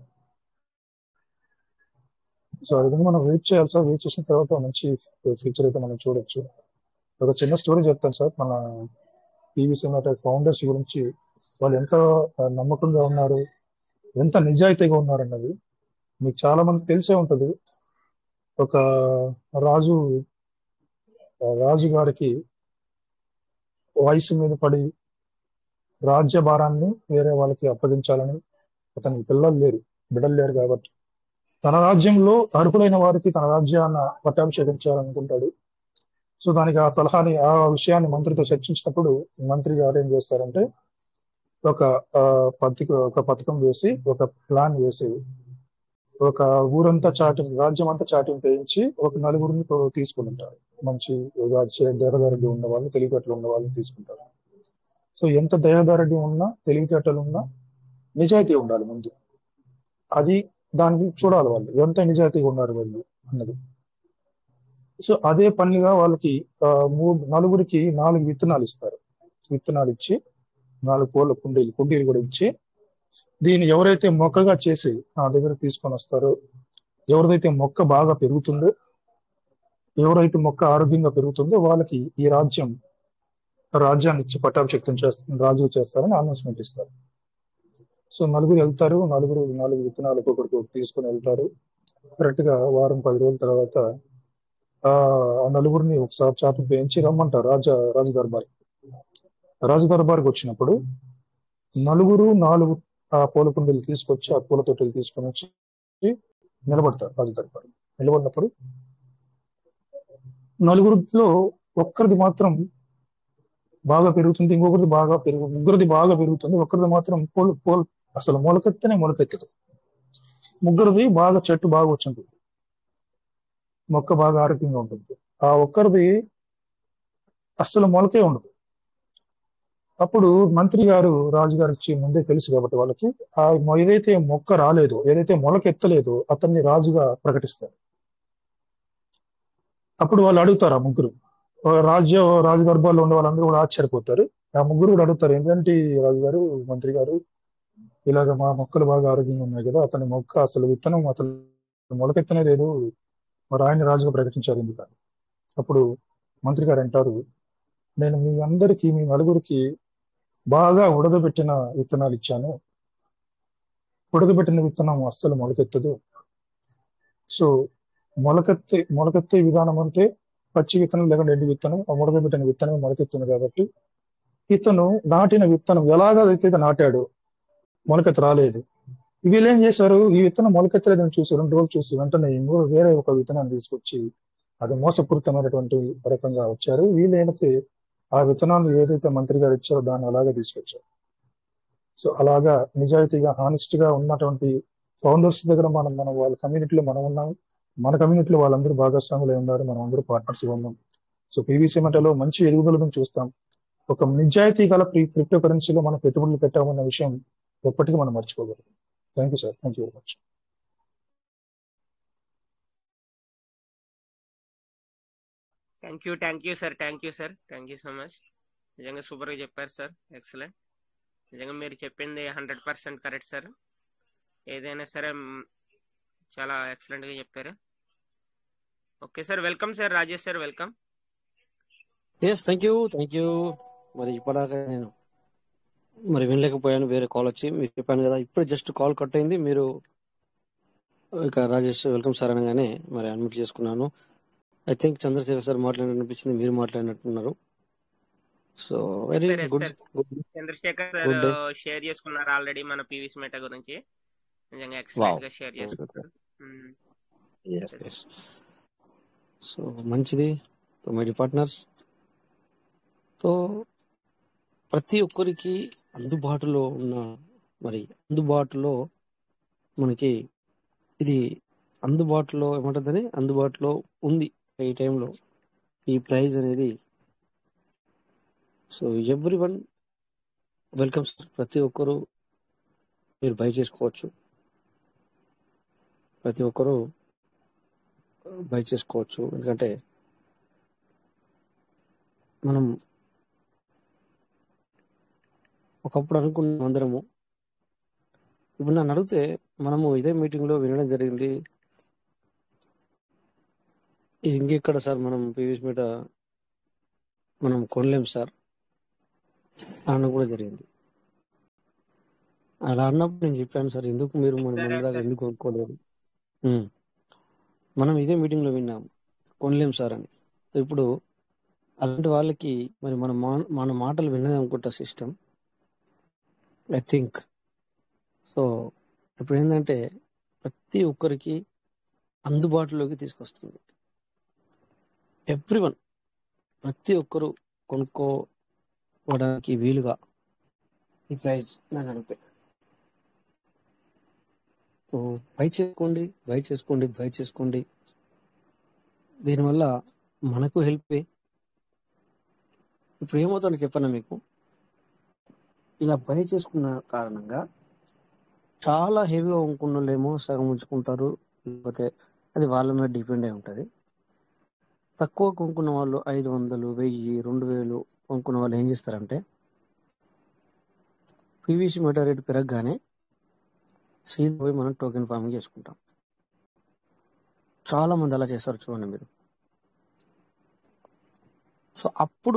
సో ఆ విధంగా మనం వెయిట్ చేయాలి సార్ వెయిట్ చేసిన తర్వాత మంచి ఫ్యూచర్ అయితే మనం చూడొచ్చు ఒక చిన్న స్టోరీ చెప్తాను సార్ మన పీవీసీ ఫౌండర్స్ గురించి వాళ్ళు ఎంత నమ్మకంగా ఉన్నారు ఎంత నిజాయితీగా ఉన్నారు అన్నది మీకు చాలా మంది తెలిసే ఉంటది ఒక రాజు రాజు గారికి వయసు మీద పడి రాజ్య భారాన్ని వేరే వాళ్ళకి అప్పగించాలని అతనికి పిల్లలు లేరు బిడ్డలు లేరు కాబట్టి తన రాజ్యంలో అర్హులైన వారికి తన రాజ్యాన్ని పట్టాభిషేకం చేయాలనుకుంటాడు సో దానికి ఆ సలహాని ఆ విషయాన్ని మంత్రితో చర్చించినప్పుడు మంత్రి గారు ఏం చేస్తారంటే ఒక పథక ఒక పథకం వేసి ఒక ప్లాన్ వేసి ఒక ఊరంతా చాటి రాజ్యం అంతా చాటింపు వేయించి ఒక నలుగురిని తీసుకుంటారు మంచి దేహదారుడి ఉన్న వాళ్ళు తెలివితేటలు ఉన్న వాళ్ళు తీసుకుంటారు సో ఎంత దేహదారుడి ఉన్నా తెలివితేటలు ఉన్నా నిజాయితీ ఉండాలి ముందు అది దానికి చూడాలి వాళ్ళు ఎంత నిజాయితీగా ఉన్నారు వాళ్ళు అన్నది సో అదే పనిగా వాళ్ళకి నలుగురికి నాలుగు విత్తనాలు ఇస్తారు విత్తనాలు ఇచ్చి నాలుగు కోళ్ళ కుండీలు కుండీలు కూడా ఇచ్చి దీన్ని ఎవరైతే మొక్కగా చేసి నా దగ్గర తీసుకొని వస్తారో ఎవరిదైతే మొక్క బాగా పెరుగుతుందో ఎవరైతే మొక్క ఆరోగ్యంగా పెరుగుతుందో వాళ్ళకి ఈ రాజ్యం రాజ్యాన్ని ఇచ్చి పట్టాభిషక్తం చేస్తారు రాజు చేస్తారని అనౌన్స్మెంట్ ఇస్తారు సో నలుగురు వెళ్తారు నలుగురు నాలుగు విత్తనాలు ఒక్కొక్కరికి తీసుకొని వెళ్తారు కరెక్ట్ గా వారం పది రోజుల తర్వాత ఆ నలుగురిని ఒకసారి చాటు వేయించి రమ్మంటారు రాజా రాజ దర్బార్ రాజ దర్బార్కి వచ్చినప్పుడు నలుగురు నాలుగు ఆ పూల కుండీలు తీసుకొచ్చి ఆ పూల తొట్టెలు తీసుకొని వచ్చి నిలబడతారు రాజు దర్బార్ నిలబడినప్పుడు నలుగురిలో ఒక్కరిది మాత్రం బాగా పెరుగుతుంది ఇంకొకరిది బాగా పెరుగు ముగ్గురిది బాగా పెరుగుతుంది ఒక్కరిది మాత్రం పోలు పోల్ అసలు మొలకెత్తనే మొలకెత్తదు ముగ్గురిది బాగా చెట్టు బాగా వచ్చింటుంది మొక్క బాగా ఆరోగ్యంగా ఉంటుంది ఆ ఒక్కరిది అస్సలు మొలకే ఉండదు అప్పుడు మంత్రి గారు రాజుగారికి ముందే తెలుసు కాబట్టి వాళ్ళకి ఆ ఏదైతే మొక్క రాలేదో ఏదైతే మొలకెత్తలేదో అతన్ని రాజుగా ప్రకటిస్తారు అప్పుడు వాళ్ళు అడుగుతారు ఆ ముగ్గురు రాజ్య రాజు దర్బార్లో ఉన్న వాళ్ళందరూ కూడా ఆశ్చర్యపోతారు ఆ ముగ్గురు కూడా అడుగుతారు ఏంటంటే రాజుగారు మంత్రి గారు ఇలాగ మా మొక్కలు బాగా ఆరోగ్యంగా ఉన్నాయి కదా అతని మొక్క అసలు విత్తనం అసలు మొలకెత్తనే లేదు మరి ఆయన రాజుగా ప్రకటించారు ఎందుకని అప్పుడు మంత్రి గారు అంటారు నేను మీ అందరికి మీ నలుగురికి బాగా ఉడకబెట్టిన విత్తనాలు ఇచ్చాను ఉడకబెట్టిన విత్తనం అస్సలు మొలకెత్తదు సో మొలకెత్తే మొలకెత్తే విధానం అంటే పచ్చి విత్తనం లేకుండా ఎండి విత్తనం ఆ ఉడకబెట్టిన విత్తనం మొలకెత్తుంది కాబట్టి ఇతను నాటిన విత్తనం ఎలాగైతే నాటాడు మొలకెత్త రాలేదు వీళ్ళు ఏం చేశారు ఈ విత్తనం మొలకెత్తలేదని చూసి రెండు రోజులు చూసి వెంటనే వేరే ఒక విత్తనాన్ని తీసుకొచ్చి అది మోసపూరితమైనటువంటి రకంగా వచ్చారు వీళ్ళైతే ఆ విత్తనాలు ఏదైతే మంత్రి గారు ఇచ్చారో దాన్ని అలాగే తీసుకొచ్చారు సో అలాగా నిజాయితీగా హానెస్ట్ గా ఉన్నటువంటి ఫౌండర్స్ దగ్గర మనం మనం వాళ్ళ కమ్యూనిటీలో మనం ఉన్నాం మన కమ్యూనిటీలో వాళ్ళందరూ భాగస్వాములై ఉన్నారు మనం అందరూ పార్ట్నర్స్ ఉన్నాం సో పీవీసీ మెటలో మంచి ఎదుగుదలను చూస్తాం ఒక నిజాయితీ గల క్రిప్టో కరెన్సీలో మనం పెట్టుబడులు పెట్టామన్న విషయం ఎప్పటికీ మనం మర్చిపోగలం thank you sir thank you very much thank you thank you sir thank you sir thank you so much నిజంగా సూపర్గా చెప్పారు సార్ ఎక్సలెంట్ నిజంగా మీరు చెప్పింది హండ్రెడ్ పర్సెంట్ కరెక్ట్ సార్ ఏదైనా సరే మ్, చాలా ఎక్సలెంట్గా చెప్పారు okay sir welcome sir Rajesh sir welcome yes thank you thank you మరి ఇప్పటిదాకా నేను మరి వినలేకపోయాను వేరే కాల్ వచ్చి మీకు చెప్పాను కదా ఇప్పుడు జస్ట్ కాల్ కట్ అయింది మీరు ఇక రాజేష్ వెల్కమ్ సార్ అనగానే మరి అడ్మిట్ చేసుకున్నాను ఐ థింక్ చంద్రశేఖర్ సార్ మాట్లాడిననిపించింది మీరు మాట్లాడినట్టున్నారు so very sir yes good sir good Chandrashekar sir good day share చేసుకున్నారు ఆల్రెడీ మన పీవీసీ మెటా గురించి నిజంగా వావ్ ఎక్సలెంట్ గా షేర్ చేసుకున్నారు మ్, ఎస్ yes. ఎస్ సో మంచిది సో మై పార్ట్నర్స్ తో ప్రతి ఒక్కరికి అందుబాటులో ఉన్న మరి అందుబాటులో మనకి ఇది అందుబాటులో ఏమంటుందని అందుబాటులో ఉంది ఈ టైంలో ఈ ప్రైజ్ అనేది so everyone welcome sir ప్రతి ఒక్కరు మీరు బై చేసుకోవచ్చు ప్రతి ఒక్కరు బై చేసుకోవచ్చు ఎందుకంటే మనం ఒకప్పుడు అనుకున్నాం అందరము ఇప్పుడు నన్ను అడిగితే మనము ఇదే మీటింగ్ లో వినడం జరిగింది ఇది ఇంకెక్కడ సార్ మనం పీవీస్ మీద మనం కొనలేం సార్ అన్న కూడా జరిగింది అలా అన్నప్పుడు నేను చెప్పాను సార్ ఎందుకు మీరు మన సరే మన దాకా సార్ ఎందుకు కొనుక్కోలేదు ఉమ్. మనం ఇదే మీటింగ్ లో విన్నాం కొనలేం సార్ అని ఇప్పుడు అలాంటి వాళ్ళకి మరి మన మా- మన మాటలు విన్నది అనుకుంటా సిస్టమ్ ఐ థింక్ సో ఇప్పుడు ఏంటంటే ప్రతి ఒక్కరికి అందుబాటులోకి తీసుకొస్తుంది ఎవ్రీ వన్ ప్రతి ఒక్కరు కొనుక్కోవడానికి వీలుగా ఈ ప్రైస్ నాకు అనిపే సో బై చేసుకోండి బై చేసుకోండి బై చేసుకోండి దీనివల్ల మనకు హెల్ప్ ఇప్పుడు ఏమవుతుందో చెప్పనా మీకు ఇలా బై చేసుకున్న కారణంగా చాలా హెవీగా కొనుక్కున్న వాళ్ళేమో సగం ఉంచుకుంటారు లేకపోతే అది వాళ్ళ మీద డిపెండ్ అయి ఉంటుంది తక్కువ కొనుక్కున్న వాళ్ళు ఐదు వందలు వెయ్యి రెండు వేలు కొనుక్కున్న వాళ్ళు ఏం చేస్తారంటే పీవీసీ మీటర్ రేటు పెరగగానే సీజ్ పోయి మనం టోకెన్ ఫార్మింగ్ చేసుకుంటాం చాలా మంది అలా చేస్తారు చూడండి మీరు సో అప్పుడు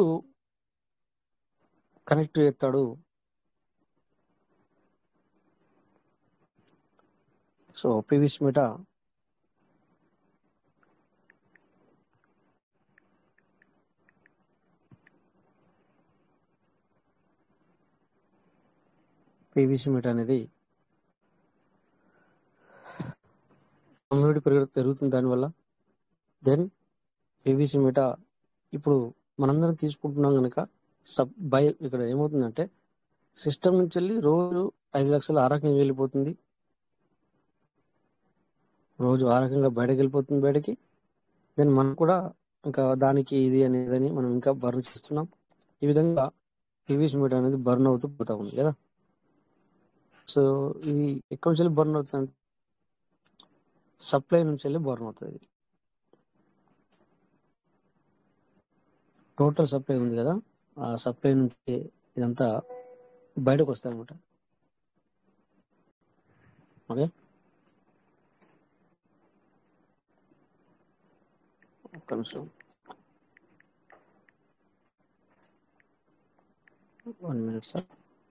కనెక్ట్ చేస్తాడు so PVC Meta PVC Meta అనేది కమ్యూనిటీ పెరుగు పెరుగుతుంది దానివల్ల దెన్ పీవీసీ మీట ఇప్పుడు మనందరం తీసుకుంటున్నాం కనుక సబ్ బై ఇక్కడ ఏమవుతుందంటే సిస్టమ్ నుంచి వెళ్ళి రోజు ఐదు లక్షలు ఆ రకంగా వెళ్ళిపోతుంది రోజు ఆ రకంగా బయటకు వెళ్ళిపోతుంది బయటకి దెన్ మనం కూడా ఇంకా దానికి ఇది అనేదని మనం ఇంకా బర్న్ చేస్తున్నాం ఈ విధంగా పీవీసీ మీటర్ అనేది బర్న్ అవుతూ పోతా ఉంది కదా సో ఇది ఎక్కడి నుంచి వెళ్ళి బర్న్ అవుతుంది సప్లై నుంచి వెళ్ళి బర్న్ అవుతుంది టోటల్ సప్లై ఉంది కదా ఆ సప్లై నుంచి ఇదంతా బయటకు వస్తాయి అనమాట ఓకే ఒక్క నిమిషం one minute sir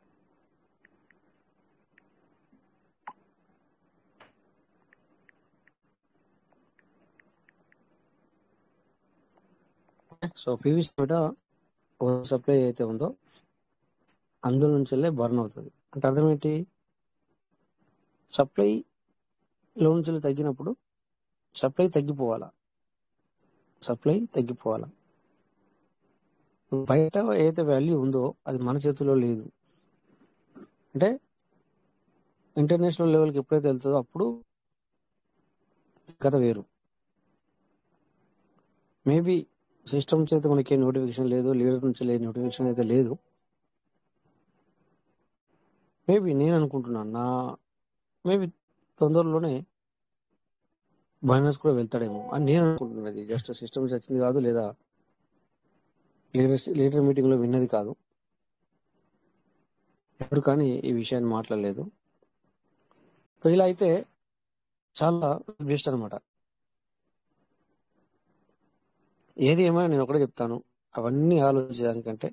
so PVC మీద సప్లై అయితే ఉందో అందులో నుంచి వెళ్ళే బర్న్ అవుతుంది అంటే అర్థం ఏంటి సప్లై లో నుంచి వెళ్ళి తగ్గినప్పుడు సప్లై తగ్గిపోవాలా సప్లై తగ్గిపోవాలా బయట ఏదైతే వాల్యూ ఉందో అది మన చేతిలో లేదు అంటే ఇంటర్నేషనల్ లెవెల్కి ఎప్పుడైతే వెళ్తుందో అప్పుడు కథ వేరు మేబీ సిస్టమ్ చేత మనకి ఏ నోటిఫికేషన్ లేదు లీడర్ నుంచి లేదు నోటిఫికేషన్ అయితే లేదు మేబీ నేను అనుకుంటున్నాను నా మేబీ తొందరలోనే బైనాన్స్ కూడా వెళ్తాడేమో అని నేను అనుకుంటున్నాను అది జస్ట్ సిస్టమ్ వచ్చింది కాదు లేదా లీడర్స్ లీడర్ మీటింగ్ లో విన్నది కాదు ఎవరు కానీ ఈ విషయాన్ని మాట్లాడలేదు సో ఇలా అయితే చాలా వేస్ట్ అనమాట ఏది ఏమైనా నేను ఒకటే చెప్తాను అవన్నీ ఆలోచించడానికంటే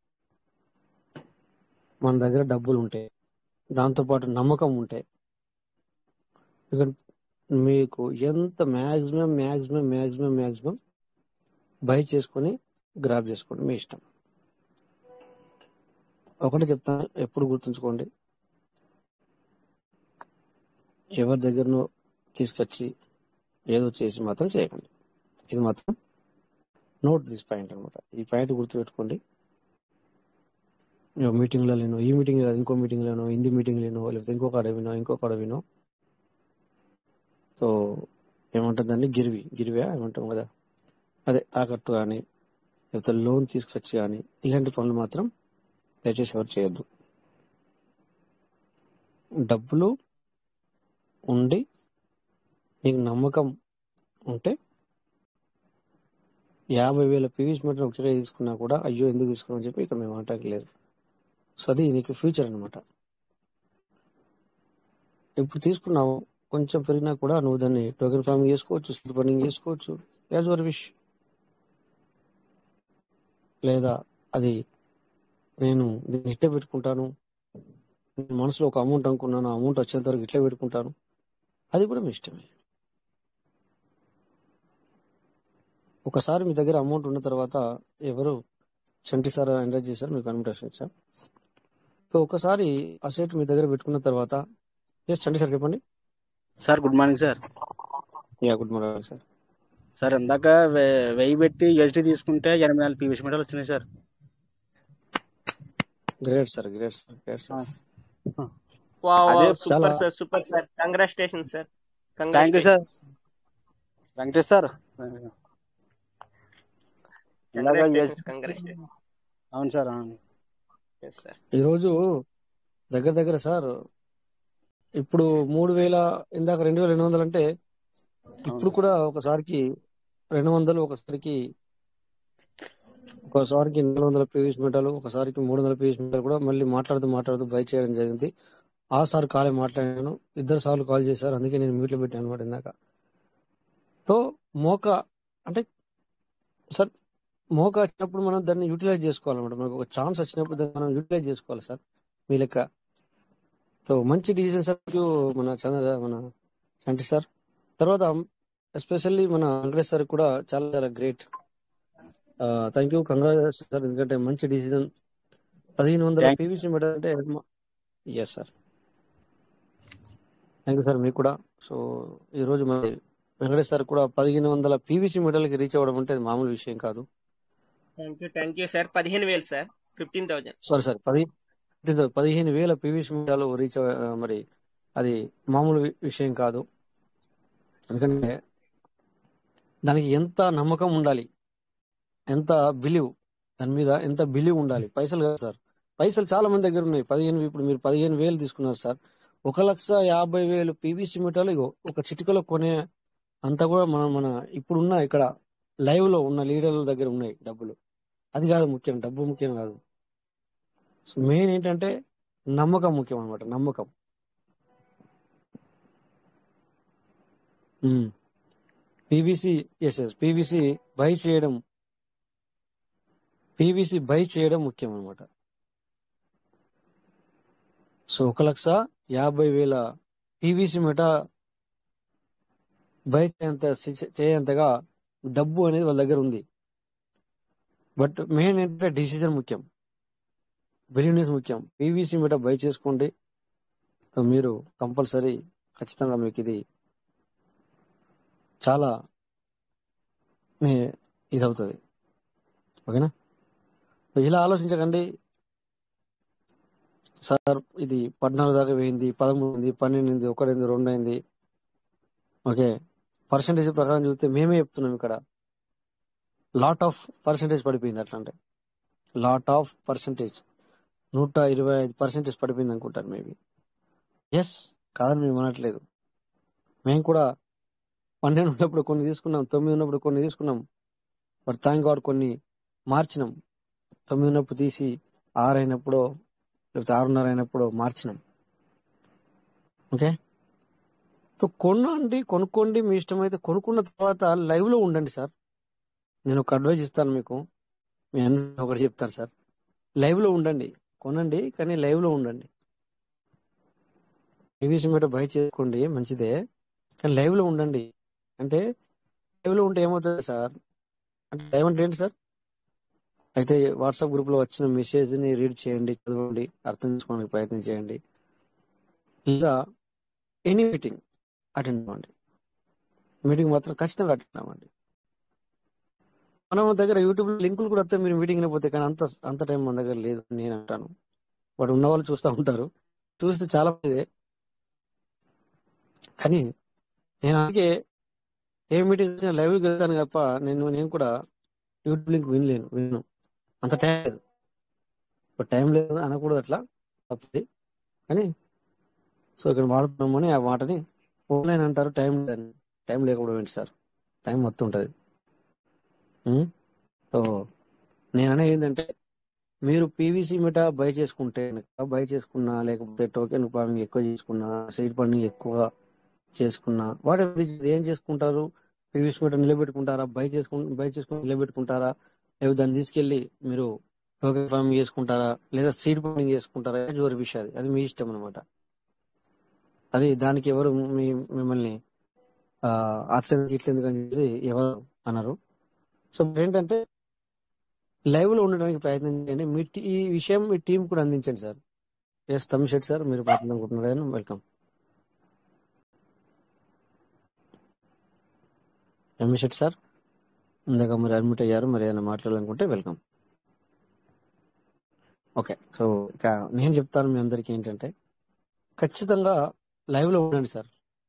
మన దగ్గర డబ్బులు ఉంటాయి దాంతోపాటు నమ్మకం ఉంటే ఇక మీకు ఎంత maximum maximum maximum maximum buy చేసుకొని గ్రాప్ చేసుకోండి మీ ఇష్టం ఒకటి చెప్తాను ఎప్పుడు గుర్తుంచుకోండి ఎవరి దగ్గరనో తీసుకొచ్చి ఏదో చేసి మాత్రం చేయకండి ఇది మాత్రం నోట్ దిస్ పాయింట్ అనమాట ఈ పాయింట్ గుర్తుపెట్టుకోండి మీటింగ్లో లేనో ఈ మీటింగ్ కాదు ఇంకో మీటింగ్ లేనో హిందీ మీటింగ్ లేనో లేకపోతే ఇంకొక అడవినో ఇంకొక అడవినో సో ఏమంటుంది దాన్ని గిరివి గిరివా ఏమంటాం కదా అదే తాకట్టు కానీ లేకపోతే లోన్ తీసుకొచ్చి కానీ ఇలాంటి పనులు మాత్రం దయచేసి ఎవరు చేయొద్దు డబ్బులు ఉండి మీకు నమ్మకం ఉంటే యాభై వేల పీవీస్ మీటర్ ఒకటిగా తీసుకున్నా కూడా అయ్యో ఎందుకు తీసుకున్నాం అని చెప్పి ఇక్కడ మేము అంటానికి లేదు సో అది నీకు ఫ్యూచర్ అనమాట ఇప్పుడు తీసుకున్నావు కొంచెం పెరిగినా కూడా నువ్వు దాన్ని టోకెన్ ఫార్మింగ్ చేసుకోవచ్చు స్పీడ్ ఫండింగ్ చేసుకోవచ్చు యాజ్ యువర్ విష్ లేదా అది నేను దీన్ని ఇట్టే పెట్టుకుంటాను నేను మనసులో ఒక అమౌంట్ అనుకున్నాను ఆ అమౌంట్ వచ్చేంత వరకు ఇట్లే పెట్టుకుంటాను అది కూడా మీ ఇష్టమే ఒకసారి మీ దగ్గర అమౌంట్ ఉన్న తర్వాత ఎవరు చంటి సార్ ఎంకరేజ్ చేశారు మీకు కన్వర్టేషన్ ఇచ్చా సో ఒకసారి అసెట్ మీ దగ్గర పెట్టుకున్న తర్వాత ఎస్ చంటి సార్ చెప్పండి sir good morning sir yeah good morning sir sir ఇందాక వె- వెయ్యి పెట్టి యూఎస్టీ తీసుకుంటే ఎనభై నాలుగు పీవీసీ మీటర్లు వచ్చినాయి sir great sir great sir great sir wow అదే చాలా super sir super sir congratulation sir thank you sir congratulations Venkatesh sir ఇందాక యూఎస్ కంగ్రాచులేషన్స్ కంగ్రాచులేషన్ అవును సార్ అవును సార్ ఈరోజు దగ్గర దగ్గర సార్ ఇప్పుడు మూడు వేల ఇందాక రెండు వేల రెండు వందలు అంటే ఇప్పుడు అవును కూడా ఒకసారికి రెండు వందలు ఒకసారికి ఒకసారికి నాలుగు వందల పీవీస్ మీటర్లు ఒకసారికి మూడు వందల పీవీస్ మీటర్లు కూడా మళ్ళీ మాట్లాడుతూ మాట్లాడుతూ బై చేయడం జరిగింది ఆ సార్ కాలే మాట్లాడాను ఇద్దరు సార్లు కాల్ చేశారు అందుకే నేను మ్యూట్లో పెట్టాను అనమాట ఇందాక సో మోక అంటే సార్ మోక వచ్చినప్పుడు మనం దాన్ని యూటిలైజ్ చేసుకోవాలన్నమాట మనకు ఒక ఛాన్స్ వచ్చినప్పుడు దాన్ని మనం యూటిలైజ్ చేసుకోవాలి సార్ మీ లెక్క సో మంచి డిసిజన్ సార్ మన చంద్ర మన చంటి సార్ తర్వాత ఎస్పెషల్లీ మన వెంకటేష్ సార్ కూడా చాలా చాలా great thank you congratulation sir ఎందుకంటే మంచి డిసిజన్ పదిహేను వందల థ్యాంక్ పీవీసీ మెడల్ అంటే yes sir thank you sir మీకు కూడా సో ఈ రోజు మరి వెంకటేష్ సార్ కూడా పదిహేను వందల పీవీసీ మెడల్కి రీచ్ అవ్వడం అంటే అది మామూలు విషయం కాదు thank you thank you sir పదిహేను వేలు sir fifteen thousand sorry sir పది పదిహేను వేల పీవీసీ మెడల్ రీచ్ అవ- ఆ, మరి అది మామూలు వి- విషయం కాదు ఎందుకంటే దానికి ఎంత నమ్మకం ఉండాలి ఎంత బిలీవ్ దాని మీద ఎంత బిలీవ్ ఉండాలి పైసలు కాదు సార్ పైసలు చాలా మంది దగ్గర ఉన్నాయి పదిహేను ఇప్పుడు మీరు పదిహేను వేలు తీసుకున్నారు సార్ ఒక లక్ష యాభై వేలు పీవీసీ మీటర్లు ఇగో ఒక చిటికలో కొనే అంతా కూడా మన మన ఇప్పుడున్న ఇక్కడ లైవ్ లో ఉన్న లీడర్ల దగ్గర ఉన్నాయి డబ్బులు అది కాదు ముఖ్యం డబ్బు ముఖ్యం కాదు సో మెయిన్ ఏంటంటే నమ్మకం ముఖ్యం అనమాట నమ్మకం PVC yes yes PVC buy చేయడం పీవీసీ బై చేయడం ముఖ్యం అనమాట సో ఒక లక్ష యాభై వేల పీవీసీ మెట బై చేయంత చేయంతగా డబ్బు అనేది వాళ్ళ దగ్గర ఉంది బట్ మెయిన్ ఏంటంటే డిసిజన్ ముఖ్యం బిలీవ్నెస్ ముఖ్యం పీవీసీ మీట బై చేసుకోండి సో మీరు కంపల్సరీ ఖచ్చితంగా మీకు ఇది చాలా నే- ఇది అవుతుంది ఓకేనా సో ఇలా ఆలోచించకండి సార్ ఇది పద్నాలుగు దాకా పోయింది పదమూడు అయింది పన్నెండు అయింది ఒకటైంది రెండు అయింది ఓకే పర్సంటేజ్ ప్రకారం చూస్తే మేమే చెప్తున్నాం ఇక్కడ లాట్ ఆఫ్ పర్సంటేజ్ పడిపోయింది అట్లా అంటే లాట్ ఆఫ్ పర్సంటేజ్ నూట ఇరవై ఐదు పర్సెంటేజ్ పడిపోయింది అనుకుంటాను మేబీ ఎస్ కాదని మేము అనట్లేదు మేము కూడా పన్నెండు ఉన్నప్పుడు కొన్ని తీసుకున్నాం తొమ్మిది ఉన్నప్పుడు కొన్ని తీసుకున్నాం బట్ థ్యాంక్ గాడ్ కొన్ని మార్చినాం తొమ్మిది ఉన్నప్పుడు తీసి ఆరు అయినప్పుడు లేకపోతే ఆరున్నర అయినప్పుడు మార్చినాం ఓకే సో కొనండి కొనుక్కోండి మీ ఇష్టమైతే కొనుక్కున్న తర్వాత లైవ్ లో ఉండండి సార్ నేను ఒక అడ్వైజ్ ఇస్తాను మీకు మీ అందరూ ఒకటి చెప్తాను సార్ లైవ్ లో ఉండండి కొనండి కానీ లైవ్ లో ఉండండి పీవీసీ మీటర్ బై చేసుకోండి మంచిదే కానీ లైవ్ లో ఉండండి అంటే లైవ్ లో ఉంటే ఏమవుతుంది సార్ అంటే లైవ్ అంటే ఏంటి సార్ అయితే వాట్సాప్ గ్రూప్ లో వచ్చిన మెసేజ్ ని రీడ్ చేయండి చదవండి అర్థం చేసుకోవడానికి ప్రయత్నం చేయండి లేదా ఎనీ మీటింగ్ అటెండ్ అవ్వండి మీటింగ్ మాత్రం ఖచ్చితంగా అటెండ్ అవ్వండి మన దగ్గర యూట్యూబ్ లో లింకులు కూడా వస్తే మీరు మీటింగ్ పోతే కానీ అంత అంత టైం మన దగ్గర లేదు అని నేను అంటాను వాడు ఉన్న వాళ్ళు చూస్తూ ఉంటారు చూస్తే చాలా మంది కానీ నేను అందుకే ఏ మీటింగ్ వచ్చినా లైవ్ వెళ్తాను తప్ప నేను నేను కూడా యూట్యూబ్ లింక్ వినలేను విను అంత టైం లేదు ఇప్పుడు టైం లేదు అనకూడదు అట్లా తప్పది కానీ సో ఇక్కడ వాడుతున్నామని ఆ మాటని ఆన్లైన్ అంటారు టైం లేదని టైం లేకపోవడం ఏంటి సార్ టైం మొత్తం ఉంటుంది ఉం? సో నేను అనేది ఏంటంటే మీరు పీవీసీ మిట బై చేసుకుంటే కనుక బై చేసుకున్నా లేకపోతే టోకెన్ ఫార్మింగ్ ఎక్కువ చేసుకున్నా సీడ్ ఫండింగ్ ఎక్కువ చేసుకున్నా వాటి ఏం చేసుకుంటారు పీవీసీ మీట నిలబెట్టుకుంటారా బై చేసుకుని బై చేసుకుని నిలబెట్టుకుంటారా లేదా దాన్ని తీసుకెళ్లి మీరు టోకెన్ ఫార్మింగ్ చేసుకుంటారా లేదా సీడ్ ఫండింగ్ చేసుకుంటారా అది ఎవరి విషయం అది అది మీ ఇష్టం అనమాట అది దానికి ఎవరు మీ మిమ్మల్ని ఆ, అట్లెందుకు ఇట్లెందుకు అని చెప్పి ఎవరు అన్నారు సో మీరు ఏంటంటే లైవ్ లో ఉండడానికి ప్రయత్నం చేయండి మీ టీ- ఈ విషయం మీ టీం కూడా అందించండి సార్ ఎస్ తమిషెట్ సార్ మీరు మాట్లాడుకుంటున్నారు వెల్కమ్ తమిషెట్ సార్ ఇందాక మీరు అడ్మిట్ అయ్యారు మరి ఏదైనా మాట్లాడాలనుకుంటే వెల్కమ్ ఓకే సో ఇక నేను చెప్తాను మీ అందరికీ ఏంటంటే ఖచ్చితంగా లైవ్ లో ఉండండి సార్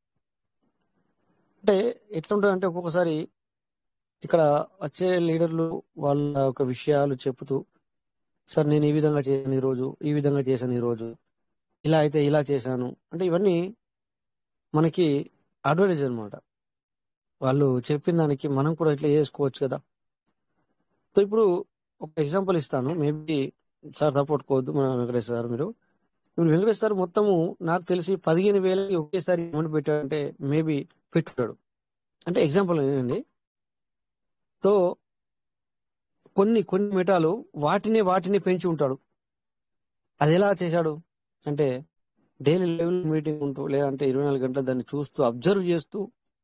అంటే ఎట్లా ఉంటుంది అంటే ఒక్కొక్కసారి ఇక్కడ వచ్చే లీడర్లు వాళ్ళ ఒక విషయాలు చెప్తూ సార్ నేను ఈ విధంగా చేశాను ఈ రోజు ఈ విధంగా చేశాను ఈ రోజు ఇలా అయితే ఇలా చేశాను అంటే ఇవన్నీ మనకి అడ్వర్టైజ్ అన్నమాట వాళ్ళు చెప్పిన దానికి మనం కూడా ఇట్లా చేసుకోవచ్చు కదా సో ఇప్పుడు ఒక ఎగ్జాంపుల్ ఇస్తాను మేబీ సార్ సపోర్ట్ కోవద్దు మన వెంకటేష్ సార్ మీరు ఇప్పుడు వెంకటేష్ సార్ మొత్తము నాకు తెలిసి పదిహేను వేలకి ఒకేసారి అమౌంట్ పెట్టాడంటే మేబీ పెట్టుతాడు అంటే ఎగ్జాంపుల్ ఏంటండి సో కొన్ని కొన్ని మెటాలు వాటిని వాటిని పెంచి ఉంటాడు అది ఎలా చేశాడు అంటే డైలీ లెవెల్ మీటింగ్ ఉంటూ లేదంటే ఇరవై నాలుగు గంటలు దాన్ని చూస్తూ అబ్జర్వ్ చేస్తూ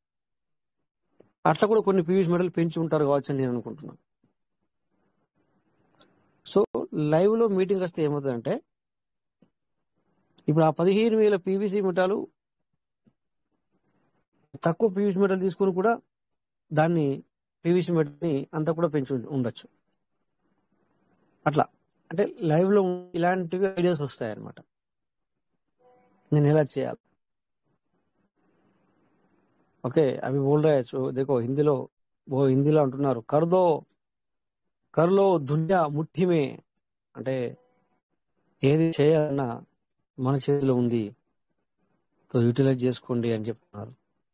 అట్లా కూడా కొన్ని పీవీస్ మెడల్ పెంచి ఉంటారు కావచ్చు అని నేను అనుకుంటున్నాను సో లైవ్ లో మీటింగ్ వస్తే ఏమవుతుందంటే ఇప్పుడు ఆ పదిహేను వేల పీవీసీ మెటాలు తక్కువ పీవీసీ మెటల్ తీసుకుని కూడా దాన్ని పీవీసీ మెటల్ని అంతా కూడా పెంచి ఉం- ఉండొచ్చు అట్లా అంటే లైవ్ లో ఇలాంటివి ఐడియాస్ వస్తాయి అనమాట నేను ఎలా చేయాలి ఓకే అవి బోల్ రहा है సో देखो హిందీలో ఓ హిందీలో అంటున్నారు కర్దో కర్లో దునియా ముఠ్యమే అంటే ఏది చేయాలన్నా మన చేతిలో ఉంది సో యూటిలైజ్ చేసుకోండి అని చెప్తున్నారు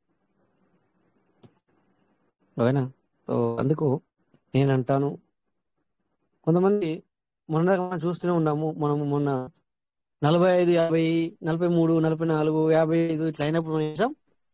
ఓకేనా సో అందుకు నేను అంటాను కొంతమంది మొన్న మనం చూస్తూనే ఉన్నాము మనము మొన్న నలభై ఐదు యాభై నలభై మూడు నలభై నాలుగు యాభై ఐదు ఇట్లా అయినప్పుడు మనం చేసాం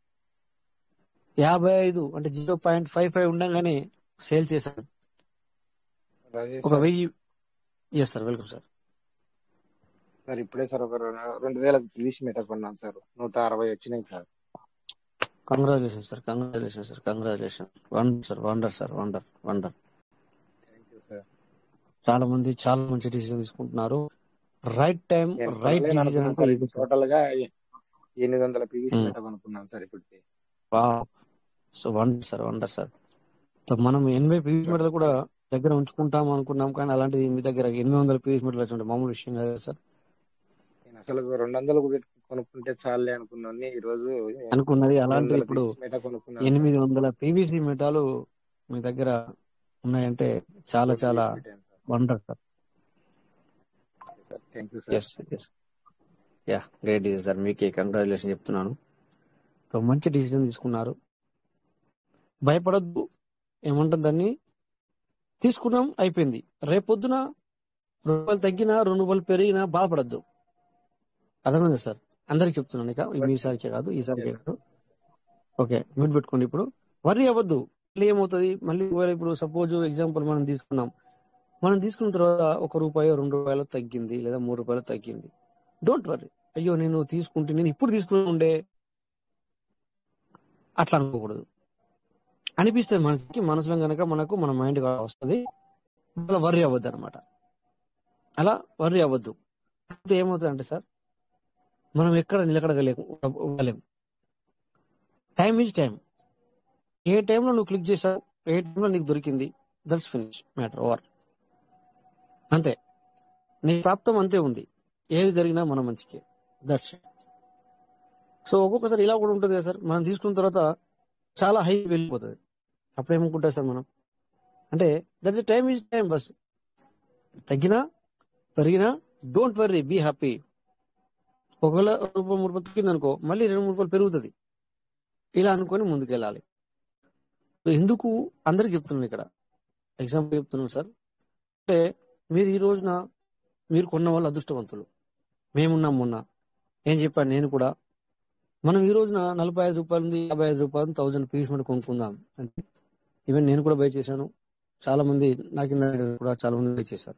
యాభై ఐదు అంటే జీరో పాయింట్ ఫైవ్ ఫైవ్ ఉండగానే సేల్ చేశాను రాజేష్ ఒక సార్ వెయ్యి yes sir welcome sir sir ఇప్పుడే సార్ ఒక రెండు రెండు వేల పీవీసీ మీటర్ కొన్నాను సార్ నూట అరవై వచ్చినాయి sir congratulation sir congratulation sir congratulation wonder sir wonder sir wonder wonder thank you sir చాలా మంది చాలా మంచి డిసిజన్ తీసుకుంటున్నారు రైట్ టైం నేను రైట్ కొనలేను డిసిజన్ అనుకున్నాను అంటే సార్ ఇది సార్ టోటల్ గా ఎనిమిది వందల పీవీసీ మీటర్ కొనుక్కున్నాను సార్ ఇప్పటికి so wonder sir wonder sir so మనం ఎనభై పీవీస్ మీటర్లు కూడా దగ్గర ఉంచుకుంటాం అనుకున్నాం కానీ అలాంటిది మీ దగ్గర ఎనిమిది వందల పీవీస్ మీటర్లు వచ్చి మామూలు విషయం కాదు కదా సార్ అసలు రెండు వందలకు పెట్టి కొనుక్కుంటే చాలే అనుకున్నాను ఈ రోజు అనుకున్నది మూడు అలాంటి వందల ఇప్పుడు పీవీసీ మెట కొనుక్కున్నాను సార్ ఎనిమిది వందల పీవీసీ మెటాలు మీ దగ్గర ఉన్నాయంటే చాలా డబ్బులు చాలా వేసి పెట్టాను sir wonder sir sir thank you sir yes yes yeah great decision sir మీకే కంగ్రాచులేషన్ చెప్తున్నాను సో మంచి డిసిజన్ తీసుకున్నారు భయపడద్దు ఏమంటుంది దాన్ని తీసుకున్నాం అయిపోయింది రేపొద్దున రెండు రూపాయలు తగ్గినా రెండు రూపాయలు పెరిగినా బాధపడద్దు అర్థమైంది సార్ అందరికి చెప్తున్నాను ఇక మీసారికే కాదు ఈసారికే ఎస్ కాదు ఓకే మ్యూట్ పెట్టుకోండి ఇప్పుడు వర్రీ అవ్వద్దు మళ్ళీ ఏమవుతుంది మళ్ళీ ఒకవేళ ఇప్పుడు సపోజ్ ఎగ్జాంపుల్ మనం తీసుకున్నాం మనం తీసుకున్న తర్వాత ఒక రూపాయి రెండు రూపాయలు తగ్గింది లేదా మూడు రూపాయలు తగ్గింది డోంట్ వరీ అయ్యో నేను తీసుకుంటే నేను ఇప్పుడు తీసుకుని ఉండే అట్లా అనుకోకూడదు అనిపిస్తుంది మనసుకి మనసులో కనుక మనకు మన మైండ్ వస్తుంది అలా వర్రీ అవ్వద్దు అనమాట అలా వర్రీ అవ్వద్దు అయితే ఏమవుతుంది అంటే సార్ మనం ఎక్కడ నిలకడగలేము ఉండలేము టైం ఈజ్ టైం ఏ టైంలో నువ్వు క్లిక్ చేసావు ఏ టైంలో నీకు దొరికింది దట్స్ ఫినిష్ మ్యాటర్ ఓవర్ అంతే నీ ప్రాప్తం అంతే ఉంది ఏది జరిగినా మన మంచికే దట్స్ సో ఒక్కొక్కసారి ఇలా కూడా ఉంటుంది కదా సార్ మనం తీసుకున్న తర్వాత చాలా హై వెళ్ళిపోతుంది అప్పుడు ఏమనుకుంటారు సార్ మనం అంటే దట్స్ టైం ఈజ్ టైం బస్ తగ్గినా పెరిగినా డోంట్ వర్రీ బీ హ్యాపీ ఒకవేళ రూపాయి మూడు రూపాయలు తగ్గింది అనుకో మళ్ళీ రెండు మూడు రూపాయలు పెరుగుతుంది ఇలా అనుకొని ముందుకెళ్ళాలి సో ఎందుకు అందరికి చెప్తున్నాను ఇక్కడ ఎగ్జాంపుల్ చెప్తున్నాను సార్ అంటే మీరు ఈ రోజున మీరు కొన్న వాళ్ళు అదృష్టవంతులు మేమున్నాం మొన్న ఏం చెప్పాను నేను కూడా మనం ఈ రోజున నలభై ఐదు రూపాయలు ఉంది యాభై ఐదు రూపాయలు థౌజండ్ పీస్ మీద కొనుక్కుందాం అంటే ఈవెన్ నేను కూడా బై చేశాను చాలా మంది నా కింద కూడా చాలా మంది బై చేశారు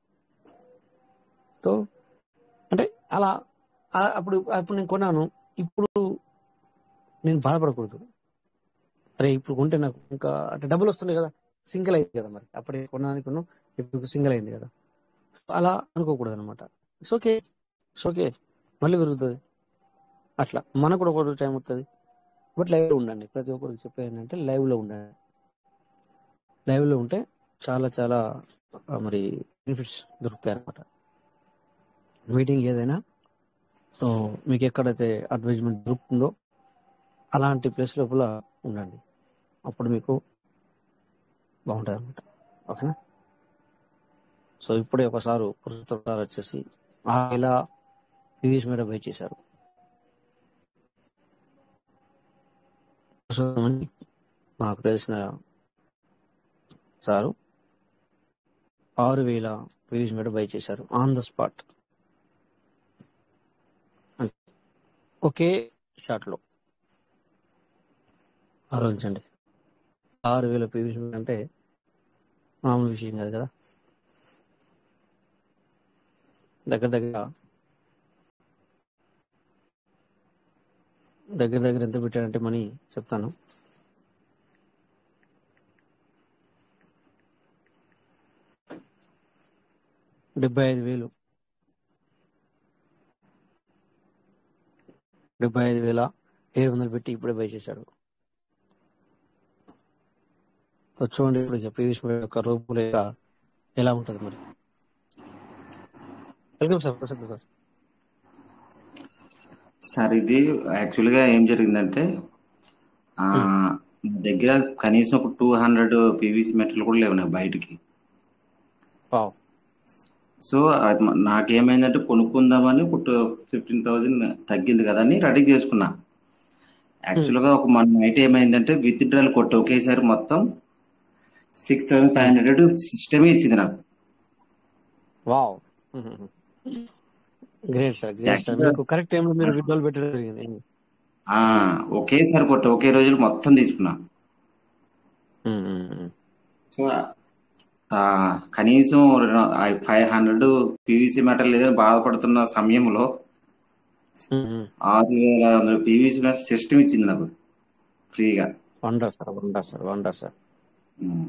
సో అంటే అలా ఆ- అప్పుడు అప్పుడు నేను కొన్నాను ఇప్పుడు నేను బాధపడకూడదు అరే ఇప్పుడు కొంటే నాకు ఇంకా అంటే డబ్బులు వస్తున్నాయి కదా సింగిల్ అయింది కదా మరి అప్పుడే కొనడానికి కొన్నాం, ఇప్పుడు సింగిల్ అయింది కదా సో అలా అనుకోకూడదు అనమాట ఇట్స్ ఓకే ఇట్స్ ఓకే మళ్ళీ పెరుగుతుంది అట్లా మనకు కూడా ఒక టైం వస్తుంది బట్ లైవ్ లో ఉండండి ప్రతి ఒక్కరికి చెప్పేది ఏంటంటే లైవ్ లో ఉండండి లైవ్ లో ఉంటే చాలా చాలా ఆ, మరి బెనిఫిట్స్ దొరుకుతాయి అనమాట మీటింగ్ ఏదైనా సో మీకు ఎక్కడైతే అడ్వైజ్మెంట్ దొరుకుతుందో అలాంటి ప్లేస్ లోపల ఉండండి అప్పుడు మీకు బాగుంటుంది అనమాట ఓకేనా సో ఇప్పుడే ఒకసారి పురుషోత్తం వచ్చేసి ఆ ఇలా పీవీస్ మీద బై చేశారు పురుషోత్తం అని మాకు తెలిసిన సారు ఆరు వేల పీవీస్ మీద బై చేశారు ఆన్ ద స్పాట్ ఒకే షాట్ లో ఆలోచించండి ఆరు వేల పీవీస్ అంటే మామూలు విషయం కాదు కదా దగ్గర దగ్గర దగ్గర దగ్గర ఎంత పెట్టాడంటే మనీ చెప్తాను డెబ్బై ఐదు వేలు డెబ్బై ఐదు వేల ఏడు వందలు పెట్టి ఇప్పుడే బై చేశాడు సో చూడండి ఇప్పుడు ఇక పీయూష్ గోయల్ యొక్క రూపు లేక ఎలా ఉంటుంది మరి welcome sir Prasanna sir sir ఇది యాక్చువల్గా ఏం జరిగిందంటే ఆ, నా దగ్గర కనీసం ఒక టూ హండ్రెడ్ పీవీసీ మెటల్ కూడా లేవు నాకు బయటికి వావ్ సో అది మ- నాకేమైందంటే కొనుక్కుందామని ఒక ఫిఫ్టీన్ థౌజండ్ తగ్గింది కదా అని రెడీ చేసుకున్నా యాక్చువల్గా ఒక మన నైట్ ఏమైందంటే విత్ డ్రాల్ కొట్టి ఒకేసారి మొత్తం సిక్స్ థౌసండ్ ఫైవ్ హండ్రెడ్ సిస్టమే ఇచ్చింది నాకు wow great sir great sir యాక్చువల్గా మీకు కరెక్ట్ టైంలో మీరు విడ్డాల్ పెట్టడం జరిగింది ఆ, ఒకేసారి కొట్టి ఒకే రోజులు మొత్తం తీసుకున్నా ఉమ్, ఉమ్, ఉమ్. సో ఆ, కనీసం ఫైవ్ హండ్రెడ్ పీవీసీ మెటల్ లేదని బాధపడుతున్న సమయంలో ఉమ్, ఉమ్. ఆరు వేల ఐదు వందల పీవీసీ మెటల్ సిస్టమ్ ఇచ్చింది నాకు ఫ్రీగా wonder sir wonder sir wonder sir ఉమ్.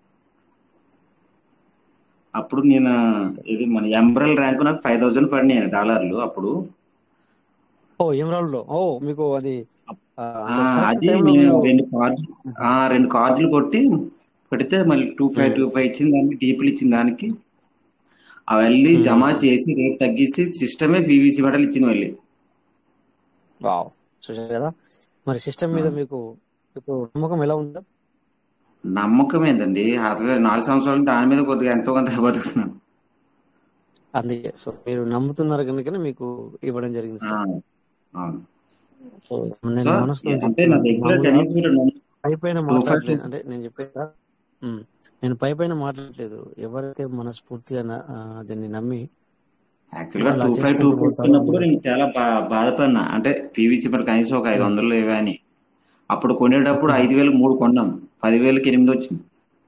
అప్పుడు నేను ఇది మన ఎంబ్రల్ ర్యాంక్ నాకు ఫైవ్ థౌజండ్ పడినాయి డాలర్లు అప్పుడు ఓ ఎమరాల్డ్ లో ఓ మీకు అది ఆ, ఆ, అంటే కరెక్ట్ అది టైంలో నేను మీరు రెండు కార్డు ఆ రెండు కార్డులు కొట్టి పెడితే మళ్ళీ టూ ఫైవ్ ఉమ్, టూ ఫైవ్ ఇచ్చింది దానికి డీపులు ఇచ్చిన దానికి అవన్నీ ఉమ్, జమ ఉమ్. చేసి రేట్ తగ్గించి సిస్టమే పీవీసీ మెటల్ ఇచ్చింది మళ్ళీ వావ్ చూసారు కదా మరి సిస్టమ్ ఆ. మీద మీకు ఇప్పుడు నమ్మకం ఎలా ఉందా నమ్మకం ఏందండి అసలు నాలుగు సంవత్సరాలు దాని మీద కొద్దిగా ఎంతో కొంత బతుకుతున్నాను అందుకే సో మీరు నమ్ముతున్నారు కనుక మీకు ఇవ్వడం జరిగింది ఆ, సార్ అవును సో సో నేను మనసులో అంటే నా చెప్తున్నాను దగ్గర మామూలుగా కనీసం మీరు పై పైన టూ ఫైవ్ మాట్లాడలేదు అంటే నేను చెప్పేదా ఉమ్, నేను పై పైన మాట్లాడలేదు ఎవరైతే మనస్ఫూర్తిగా న- ఆ, దీన్ని నమ్మి యాక్చువల్ గా అలా టూ ఫైవ్ టూ చేసుకుంటూ పోతారో వస్తున్నప్పుడు మీరు నేను చాలా బా బాధపడినా అంటే పీవీసీ మరి కనీసం ఒక ఐదు ఉమ్, వందలు లేవా అని అప్పుడు కొనేటప్పుడు ఉమ్. ఐదు వేలకు మూడు కొన్నాం పదివేలకు ఎనిమిది వచ్చింది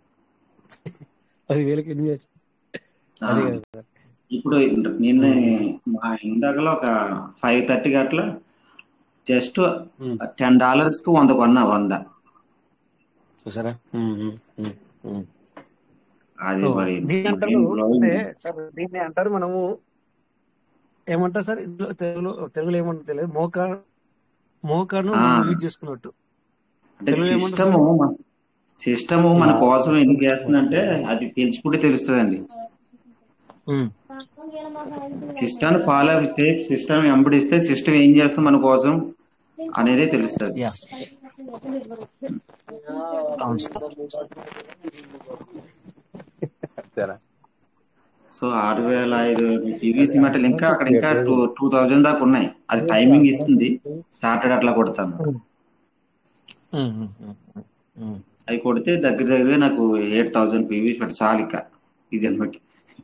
పది వేలకి ఎన్ని చేసి ఆ, అదే కదా సార్ ఇప్పుడు నిన్న ఉమ్, మా ఇందాకలో ఒక ఫైవ్ థర్టీ అట్లా జస్ట్ ఉమ్. టెన్ డాలర్స్ కు వంద కొన్నా వంద చూసారా ఉమ్, ఉమ్, ఉమ్, ఉమ్. అది సో మరి దీన్ని అంటారు మైండ్ బ్లోయింగ్ అంటే సార్ దీన్ని అంటారు మనము ఏమంటారు సార్ ఇందులో తెలుగులో తెలుగులో ఏమంటారు తెలియదు మోకా మోకాను నువ్వు యూజ్ చేసుకున్నట్టు అంటే తెలుగులో ఏమంటారు సిస్టము సార్ సిస్టము మన కోసం ఎందుకు చేస్తుందంటే అది తెలుసుకుంటే తెలుస్తుందండి ఉమ్, సిస్టమ్ ఫాలో అయితే సిస్టమ్ వెంబడిస్తే సిస్టమ్ ఏం చేస్తుంది మన కోసం అనేది తెలుస్తుంది yes అవును సార్ సో ఆరు వేల ఐదు పీవీసీ మెటల్ ఇంకా అక్కడ ఇంకా టూ టూ థౌజండ్ దాకా ఉన్నాయి అది టైమింగ్ ఇస్తుంది సాటర్డే అట్లా కొడతాను ఉమ్, ఉమ్, ఉమ్, ఉమ్, ఉమ్. అవి కొడితే దగ్గర దగ్గర నాకు ఎయిట్ థౌజండ్ పీవీసీ మెటల్ చాలు ఇక ఈ జన్మకి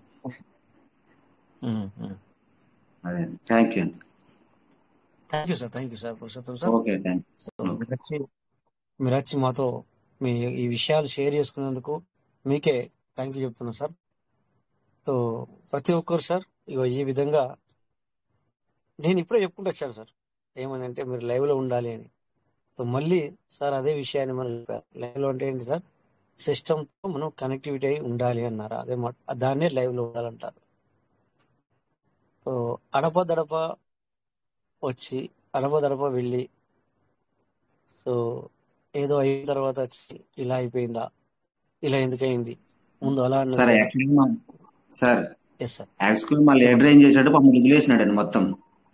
ఉమ్, ఉమ్. అదే థ్యాంక్ యూ అండి thank you sir thank you sir Purushottam sir okay thank so మీరు వచ్చి మీరు వచ్చి మాతో మీ ఈ విషయాలు షేర్ చేసుకున్నందుకు మీకే థ్యాంక్ యూ చెప్తున్నా సార్ సో ప్రతి ఒక్కరు సార్ ఇగో ఈ విధంగా నేను ఇప్పుడే చెప్పుకుంటూ వచ్చాను సార్ ఏమని అంటే మీరు లైవ్ లో ఉండాలి అని సో మళ్ళీ సార్ అదే విషయాన్ని మనం లైవ్ లో అంటే ఏంటి సార్ సిస్టమ్ తో మనం కనెక్టివిటీ అయి ఉండాలి అన్నారు అదే మాట దాన్నే లైవ్ లో ఉండాలంటారు సో అడప దడప వచ్చి అడప దడప వెళ్ళి సో ఏదో అయిన తర్వాత వచ్చి ఇలా అయిపోయిందా ఇలా ఎందుకయింది ముందు అలా అన్నది సార్ కదా యాక్చువల్లీ మా సార్ ఎస్ సార్ యాక్చువల్లీ మా చెప్పండి లీడర్ ఏం చేశాడు మమ్మల్ని వదిలేసినాడండి మొత్తం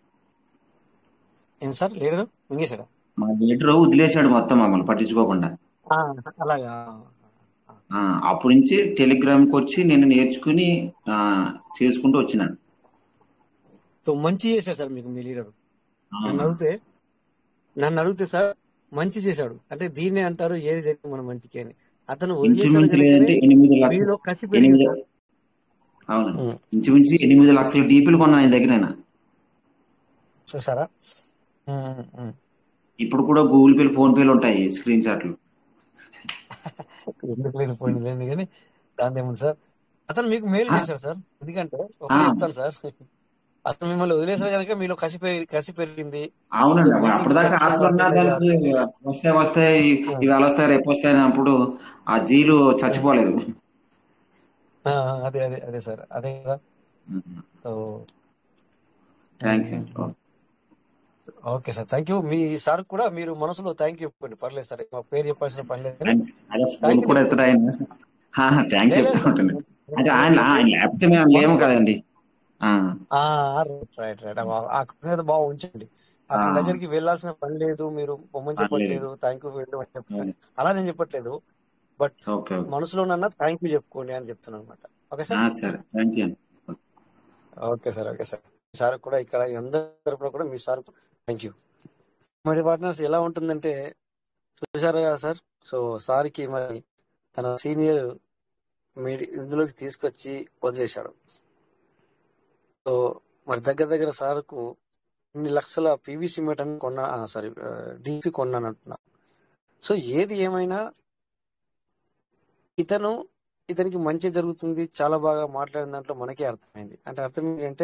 ఏం సార్ లీడర్ మింగేశాడా మా లీడర్ వదిలేశాడు మొత్తం మమ్మల్ని పట్టించుకోకుండా ఆ, అలాగా ఆ, అప్పటి నుంచి టెలిగ్రామ్ కి వచ్చి నేను నేర్చుకుని ఆ, చేసుకుంటూ వచ్చినాను సో మంచి చేశాడు సార్ మీకు మీ లీడర్ ఆ, నన్ను అడిగితే నన్ను అడిగితే సార్ మంచి చేశాడు అంటే దీన్నే అంటారు ఏది జరిగింది మన మంచికి అని అతను వదిలేశాడు ఇంచుమించు కనుకనే లేదంటే ఎనిమిది లక్షలు మీలో కసి పెరిగింది ఎనిమిది సార్ అవును ఉం. ఇంచుమించు ఎనిమిది లక్షల డీపీలు కొన్నాను ఆయన దగ్గర నేను చూసారా ఉం, ఉం. ఇప్పుడు కూడా గూగుల్ పేలు ఫోన్ పేలు ఉంటాయి స్క్రీన్ షాట్లు ఎందుకు లేనిపోయింది లేని కానీ దాని ఏముంది సార్ అతను మీకు మేలు ఆ, చేశాడు సార్ ఎందుకంటే ఆ, ఒకటి చెప్తాను సార్ అతను మిమ్మల్ని వదిలేసాడు కనుక మీలో కసి పెరిగి కసి పెరిగింది సో అవునండి మీకు ఇంకా అప్పటిదాకా గట్టిగా ఆశలున్నా పట్టుదల దానికి వస్తాయి వస్తాయి ఆ, ఇవాళ వస్తాయి రేపు వస్తాయి అన్నప్పుడు ఆ జీలు ఆ, చచ్చిపోలేదు ఆ, అదే అదే అదే సార్ అదే కదా సో థ్యాంక్ యూ ఉం, ఓకే సార్ థ్యాంక్ యూ మీ సార్ కూడా మీరు మనసులో థ్యాంక్ యూ చెప్పండి పర్లేదు సార్ మా పేరు చెప్పాల్సిన పని లేదు కానీ అదే ఫోన్ థ్యాంక్ యూ కూడా చెప్తాను ఎత్తాడు ఆయన థ్యాంక్ లేదు చెప్తా సార్ ఉంటాను నేను అంటే నేను ఆయన ఏంటంటే ఆయన లేకపోతే మేము లేము మనసులో కదండి ఆ, రైట్ రైట్ రైట్ ఆ కృతజ్ఞత బాగా ఉంచండి ఆ, అతని దగ్గరికి వెళ్ళాల్సిన పని లేదు మీరు పొమ్మని పర్లేదు చెప్పట్లేదు థ్యాంక్ యూ వెళ్ళు అని చెప్తాను అలా నేను చెప్పట్లేదు బట్ ఓకే ఓకే మనసులోనన్నా థ్యాంక్ యూ చెప్పుకోండి అని చెప్తున్నాను అనమాట ఓకే సార్ ఆ, సరే థ్యాంక్ యూ అండి okay sir okay sir sir కూడా ఇక్కడ అందరి తరపున కూడా మీ సార్ థ్యాంక్ యూ మరి పార్ట్నర్స్ ఎలా ఉంటుందంటే చూసారు కదా సార్ సో సార్కి మరి తన సీనియర్ మీడి ఇందులోకి తీసుకొచ్చి వదిలేశాడు సో మరి దగ్గర దగ్గర సార్కు ఇన్ని లక్షల పీవీసీ మీట్ అని కొన్నా సారీ డీపీ కొన్నాను అంటున్నా సో ఏది ఏమైనా ఇతను ఇతనికి మంచి జరుగుతుంది చాలా బాగా మాట్లాడిన దాంట్లో మనకే అర్థమైంది అంటే అర్థం ఏంటంటే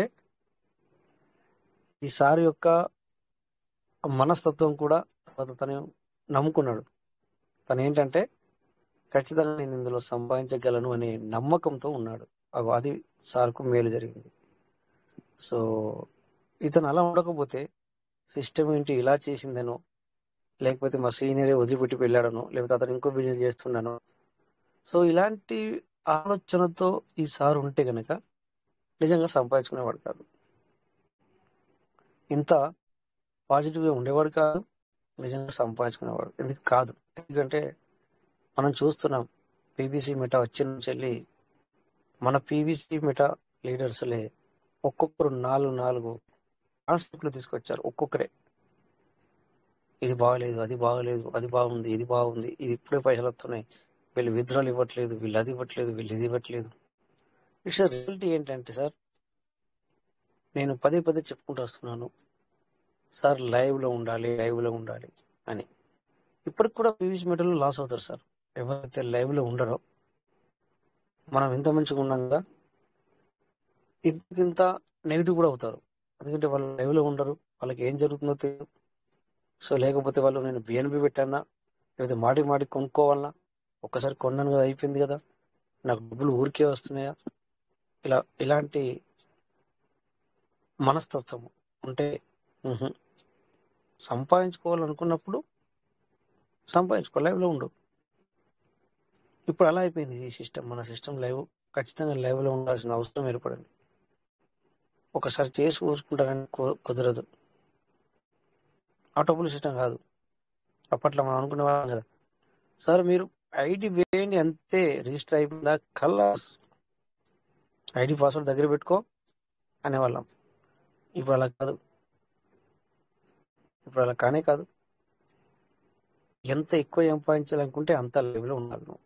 ఈ సార్ యొక్క మనస్తత్వం కూడా తర్వాత తను నమ్ముకున్నాడు తను ఏంటంటే ఖచ్చితంగా నేను ఇందులో సంపాదించగలను అనే నమ్మకంతో ఉన్నాడు అగో అది సార్కు మేలు జరిగింది సో ఇతను అలా ఉండకపోతే సిస్టమ్ ఏంటి ఇలా చేసిందనో లేకపోతే మా సీనియరే వదిలిపెట్టి వెళ్ళాడనో లేకపోతే అతను ఇంకో బిజినెస్ చేస్తున్నానో సో ఇలాంటి ఆలోచనతో ఈ సార్ ఉంటే గనక నిజంగా సంపాదించుకునేవాడు కాదు ఇంత పాజిటివ్గా ఉండేవాడు కాదు నిజంగా సంపాదించుకునేవాడు ఎందుకు కాదు ఎందుకంటే మనం చూస్తున్నాం పీబీసీ మెటా వచ్చిన నుంచి వెళ్ళి మన పీబీసీ మెటా లీడర్స్లే ఒక్కొక్కరు నాలుగు నాలుగు కాన్సెప్ట్లు తీసుకొచ్చారు ఒక్కొక్కరే ఇది బాగలేదు అది బాగలేదు అది బాగుంది ఇది బాగుంది ఇది ఇప్పుడే పైసలు వస్తున్నాయి వీళ్ళు విద్రాలు ఇవ్వట్లేదు వీళ్ళు అది ఇవ్వట్లేదు వీళ్ళు ఇది ఇవ్వట్లేదు ఇట్స్ రిజల్ట్ ఏంటంటే సార్ నేను పదే పదే చెప్పుకుంటూ వస్తున్నాను సార్ లైవ్ లో ఉండాలి లైవ్ లో ఉండాలి అని ఇప్పటికి కూడా పీవీసీ మెటల్ లాస్ అవుతారు సార్ ఎవరైతే లైవ్ లో ఉండరో మనం ఎంత మంచిగా ఉన్నాం కదా ఇంత నెగిటివ్ కూడా అవుతారు ఎందుకంటే వాళ్ళు లైవ్ లో ఉండరు వాళ్ళకి ఏం జరుగుతుందో తెలియదు సో లేకపోతే వాళ్ళు నేను బిఎన్బి పెట్టానా లేకపోతే మాటి మాటి కొనుక్కోవాలన్నా ఒక్కసారి కొన్నాను కదా అయిపోయింది కదా నాకు డబ్బులు ఊరికే వస్తున్నాయా ఇలా ఇలాంటి మనస్తత్వం ఉంటే మ్హూ. సంపాదించుకోవాలనుకున్నప్పుడు సంపాదించుకో లైవ్ లో ఉండు ఇప్పుడు అలా అయిపోయింది ఈ సిస్టమ్ మన సిస్టమ్ లైవ్ ఖచ్చితంగా లైవ్ లో ఉండాల్సిన అవసరం ఏర్పడింది ఒకసారి చేసి కూర్చుకుంటారని కు- కుదరదు ఆటోపుల్ సిస్టమ్ కాదు అప్పట్లో మనం అనుకునే వాళ్ళం కదా సార్ మీరు ఐడి వేయండి అంతే రిజిస్టర్ అయిపోయిందా కల్లాస్ ఐడి పాస్వర్డ్ దగ్గర పెట్టుకో అనేవాళ్ళం ఇప్పుడు అలా కాదు ఇప్పుడు అలా కానే కాదు ఎంత ఎక్కువ సంపాదించాలనుకుంటే అంత లెవెల్ ఉండాలి నువ్వు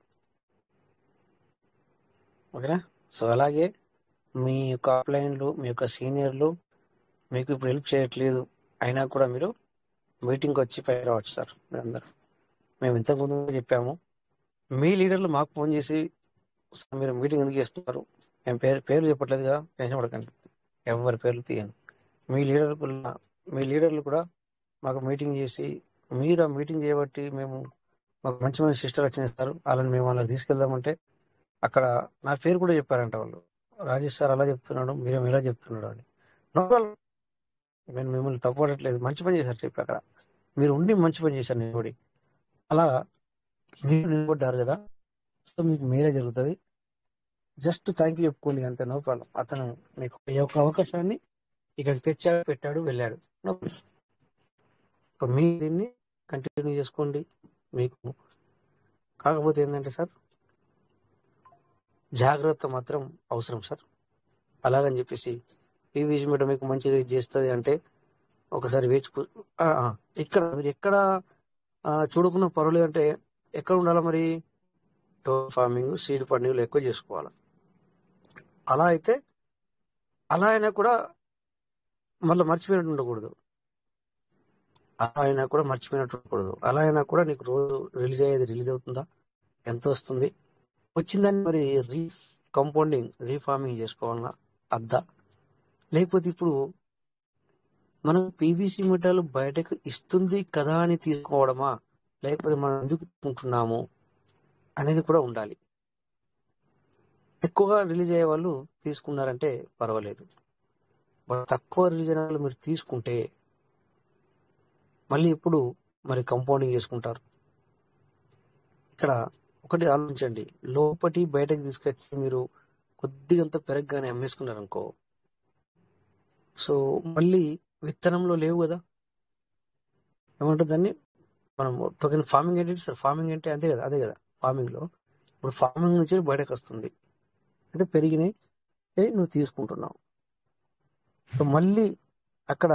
ఓకేనా సో అలాగే మీ యొక్క అప్లైన్లు మీ యొక్క సీనియర్లు మీకు ఇప్పుడు హెల్ప్ చేయట్లేదు అయినా కూడా మీరు మీటింగ్కి వచ్చి పై రావచ్చు సార్ మీరందరూ మేము ఇంతకు ముందు కూడా చెప్పాము మీ లీడర్లు మాకు ఫోన్ చేసి "సార్, మీరు మీటింగ్ ఎందుకు చేస్తున్నారు మేము పేరు పేర్లు చెప్పట్లేదుగా టెన్షన్ పడకండి ఎవరి పేర్లు తీయను మీ లీడర్ కూడా మీ లీడర్లు కూడా మాకు మీటింగ్ చేసి మీరు ఆ మీటింగ్ చేయబట్టి మేము మాకు మంచి మంచి సిస్టర్ వచ్చినాయి సార్ వాళ్ళని మేము వాళ్ళకి తీసుకెళ్దామంటే అక్కడ నా పేరు కూడా చెప్పారంట వాళ్ళు రాజేష్ సార్ అలా చెప్తున్నాడు మీరేం ఇలా చెప్తున్నాడు అని No problem. నేను మిమ్మల్ని తప్పడట్లేదు మంచి పని చేశారు చెప్పి అక్కడ మీరు ఉండి మంచి పని చేశారు నిలబడి అలా మీరు నిలబడ్డారు కదా సో మీకు మేలే జరుగుతుంది జస్ట్ థ్యాంక్ యూ చెప్పుకోండి అంతే నో ప్రాబ్లం అతను మీకు ఈ యొక్క అవకాశాన్ని ఇక్కడికి తెచ్చాడు పెట్టాడు వెళ్ళాడు నో సో మీరు దీన్ని కంటిన్యూ చేసుకోండి మీకు కాకపోతే ఏంటంటే సార్ జాగ్రత్త మాత్రం అవసరం సార్ అలాగని చెప్పేసి పీవీసీ మీటర్ మీకు మంచిగా ఇది చేస్తుంది అంటే ఒకసారి వేచి కూ- ఆ, ఆ, ఇక్కడ మీరు ఎక్కడ ఆ, చూడకుండా పర్వాలేదు అంటే ఎక్కడ ఉండాలి మరి టో ఫార్మింగ్ సీడ్ పండుగలు ఎక్కువ చేసుకోవాలి అలా అయితే అలా అయినా కూడా మళ్ళీ మర్చిపోయినట్టు ఉండకూడదు అలా అయినా కూడా మర్చిపోయినట్టు ఉండకూడదు అలా అయినా కూడా నీకు రోజు రిలీజ్ అయ్యేది రిలీజ్ అవుతుందా ఎంత వస్తుంది వచ్చిందని మరి రీ కంపౌండింగ్ రీఫార్మింగ్ చేసుకోవాలన్నా అద్దా లేకపోతే ఇప్పుడు మనం పీవీసీ మెటల్ బయటకు ఇస్తుంది కదా అని తీసుకోవడమా లేకపోతే మనం ఎందుకు తీసుకుంటున్నాము అనేది కూడా ఉండాలి ఎక్కువగా రిలీజ్ అయ్యే వాళ్ళు తీసుకున్నారంటే పర్వాలేదు బట్ తక్కువ రిలీజ్ అయిన వాళ్ళు మీరు తీసుకుంటే మళ్ళీ ఇప్పుడు మరి కంపౌండింగ్ చేసుకుంటారు ఇక్కడ ఒకటి ఆలోచించండి లోపటి బయటకు తీసుకొచ్చి మీరు కొద్దిగంత పెరగగానే అమ్మేసుకున్నారు అనుకో సో మళ్ళీ విత్తనంలో లేవు కదా ఏమంటుంది దాన్ని మనం టోకెన్ ఫార్మింగ్ ఏంటి సార్ ఫార్మింగ్ అంటే అంతే కదా అదే కదా ఫార్మింగ్ లో ఇప్పుడు ఫార్మింగ్ నుంచి బయటకు వస్తుంది అంటే పెరిగినాయి ఏ నువ్వు తీసుకుంటున్నావు సో మళ్ళీ అక్కడ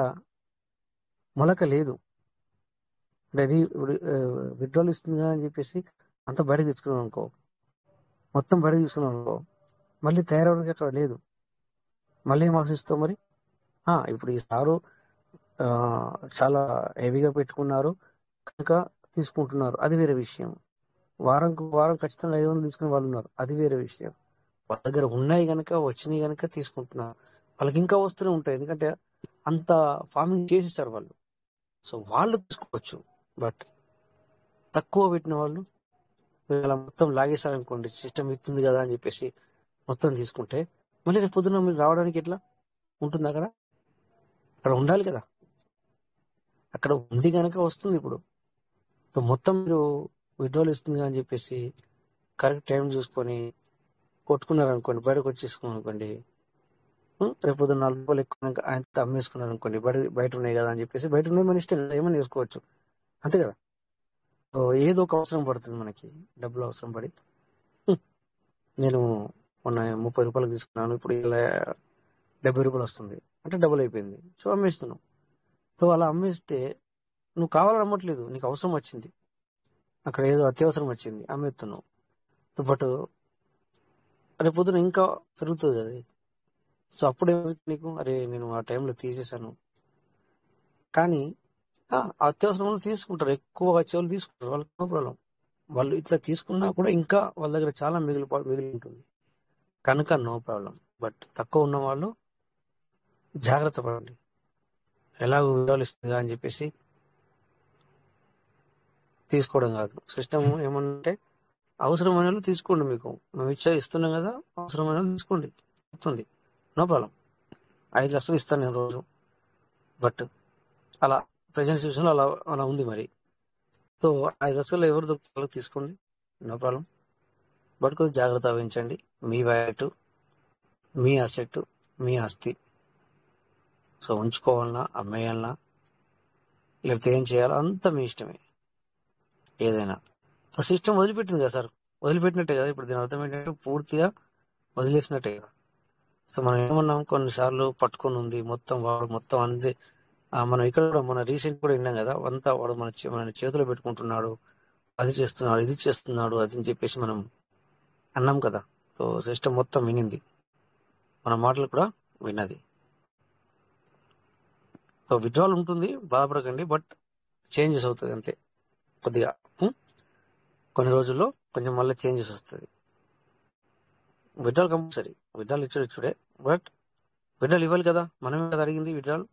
మొలక లేదు అంటే విడ్రాల్ ఇస్తుంది కదా అని చెప్పేసి అంత బయటకు తెచ్చుకున్నాం అనుకో మొత్తం బయటకు తీసుకున్నాం అనుకో మళ్ళీ తయారవడానికి అక్కడ లేదు మళ్ళీ ఏం ఆశిస్తావు మరి ఆ, ఇప్పుడు ఈ సారు ఆ, చాలా హెవీగా పెట్టుకున్నారు కనుక తీసుకుంటున్నారు అది వేరే విషయం వారంకు వారం ఖచ్చితంగా ఐదు వందలు తీసుకునే వాళ్ళు ఉన్నారు అది వేరే విషయం వాళ్ళ దగ్గర ఉన్నాయి కనుక వచ్చినాయి కనుక తీసుకుంటున్నారు వాళ్ళకి ఇంకా వస్తూనే ఉంటాయి ఎందుకంటే అంత ఫార్మింగ్ చేసేసారు వాళ్ళు సో వాళ్ళు తీసుకోవచ్చు బట్ తక్కువ పెట్టిన వాళ్ళు మీరు అలా మొత్తం లాగేశారనుకోండి సిస్టమ్ ఇస్తుంది కదా అని చెప్పేసి మొత్తం తీసుకుంటే మళ్ళీ రేపు పొద్దున మీరు రావడానికి ఎట్లా ఉంటుంది అక్కడ అక్కడ ఉండాలి కదా అక్కడ ఉంది కనుక వస్తుంది ఇప్పుడు సో మొత్తం మీరు విడ్రాల్ ఇస్తుంది అని చెప్పేసి కరెక్ట్ టైం చూసుకొని కొట్టుకున్నారు అనుకోండి బయటకు వచ్చేసుకున్నాం అనుకోండి ఉం, రేపు పొద్దున్న నాలుగు రూపాయలు ఎక్కువ ఆయన అమ్మేసుకున్నారు అనుకోండి బయట బయట ఉన్నాయి కదా అని చెప్పేసి బయట ఉన్నాయి మన ఇష్టం కదా, ఏమైనా వేసుకోవచ్చు అంతే కదా సో ఏదో ఒక అవసరం పడుతుంది మనకి డబ్బులు అవసరం పడి ఉం, నేను మొన్న ముప్పై రూపాయలకు తీసుకున్నాను ఇప్పుడు ఇలా డెబ్బై రూపాయలు వస్తుంది అంటే డబుల్ అయిపోయింది సో అమ్మేస్తున్నాం సో అలా అమ్మేస్తే నువ్వు కావాలని అమ్మట్లేదు నీకు అవసరం వచ్చింది అక్కడ ఏదో అత్యవసరం వచ్చింది అమ్మేస్తున్నావు సో బట్ రేపు పొద్దున ఇంకా పెరుగుతుంది అది సో అప్పుడు ఏమవుతుంది నీకు అరే నేను ఆ టైంలో తీసేసాను కానీ ఆ, అత్యవసరంలో తీసుకుంటారు ఎక్కువ చెవులు తీసుకుంటారు వాళ్ళకి నో ప్రాబ్లం వాళ్ళు ఇట్లా తీసుకున్నా కూడా ఇంకా వాళ్ళ దగ్గర చాలా మిగిలి మిగిలి ఉంటుంది కనుక నో ప్రాబ్లం బట్ తక్కువ ఉన్న వాళ్ళు జాగ్రత్త పడండి ఎలాగో వివరాలు ఇస్తుందిగా అని చెప్పేసి తీసుకోవడం కాదు సిస్టమ్ ఏమంటే అవసరమైన వాళ్ళు తీసుకోండి మీకు మేము ఇచ్చా ఇస్తున్నాం కదా అవసరమైన వాళ్ళు తీసుకోండి చెప్తుంది నో ప్రాబ్లం ఐదు లక్షలు ఇస్తాను నేను రోజు బట్ అలా ప్రజెంట్ సిచ్యువేషన్ అలా అలా ఉంది మరి సో ఐదు లక్షలు ఎవరు దొరుకుతారో వాళ్ళకి తీసుకోండి నో ప్రాబ్లం బట్ కొద్దిగా జాగ్రత్త వహించండి మీ వ్యాలెట్ మీ అసెట్ మీ ఆస్తి సో ఉంచుకోవాలన్నా అమ్మేయాలన్నా లేకపోతే ఏం చేయాలో అంతా మీ ఇష్టమే ఏదైనా సిస్టమ్ వదిలిపెట్టింది కదా సార్ వదిలిపెట్టినట్టే కదా ఇప్పుడు దీని అర్థం ఏంటంటే పూర్తిగా వదిలేసినట్టే కదా సో మనం ఏమన్నాం కొన్నిసార్లు పట్టుకొని ఉంది మొత్తం వాడు మొత్తం అంది ఆ, మనం ఇక్కడ కూడా మన రీసెంట్ కూడా విన్నాం కదా అంతా వాడు మన చే- మన చేతిలో పెట్టుకుంటున్నాడు అది చేస్తున్నాడు ఇది చేస్తున్నాడు అది అని చెప్పేసి మనం అన్నాం కదా సో సిస్టమ్ మొత్తం వినింది మన మాటలు కూడా విన్నది సో విడ్రాల్ ఉంటుంది బాధపడకండి బట్ చేంజెస్ అవుతుంది అంతే కొద్దిగా ఉం? కొన్ని రోజుల్లో కొంచెం మళ్ళీ చేంజెస్ వస్తుంది విడ్రాల్ కంపల్సరీ విడ్రాల్ ఇచ్చాడు ఇచ్చుడే బట్ విడ్రాల్ ఇవ్వాలి కదా మనమే కదా అడిగింది విడ్రాల్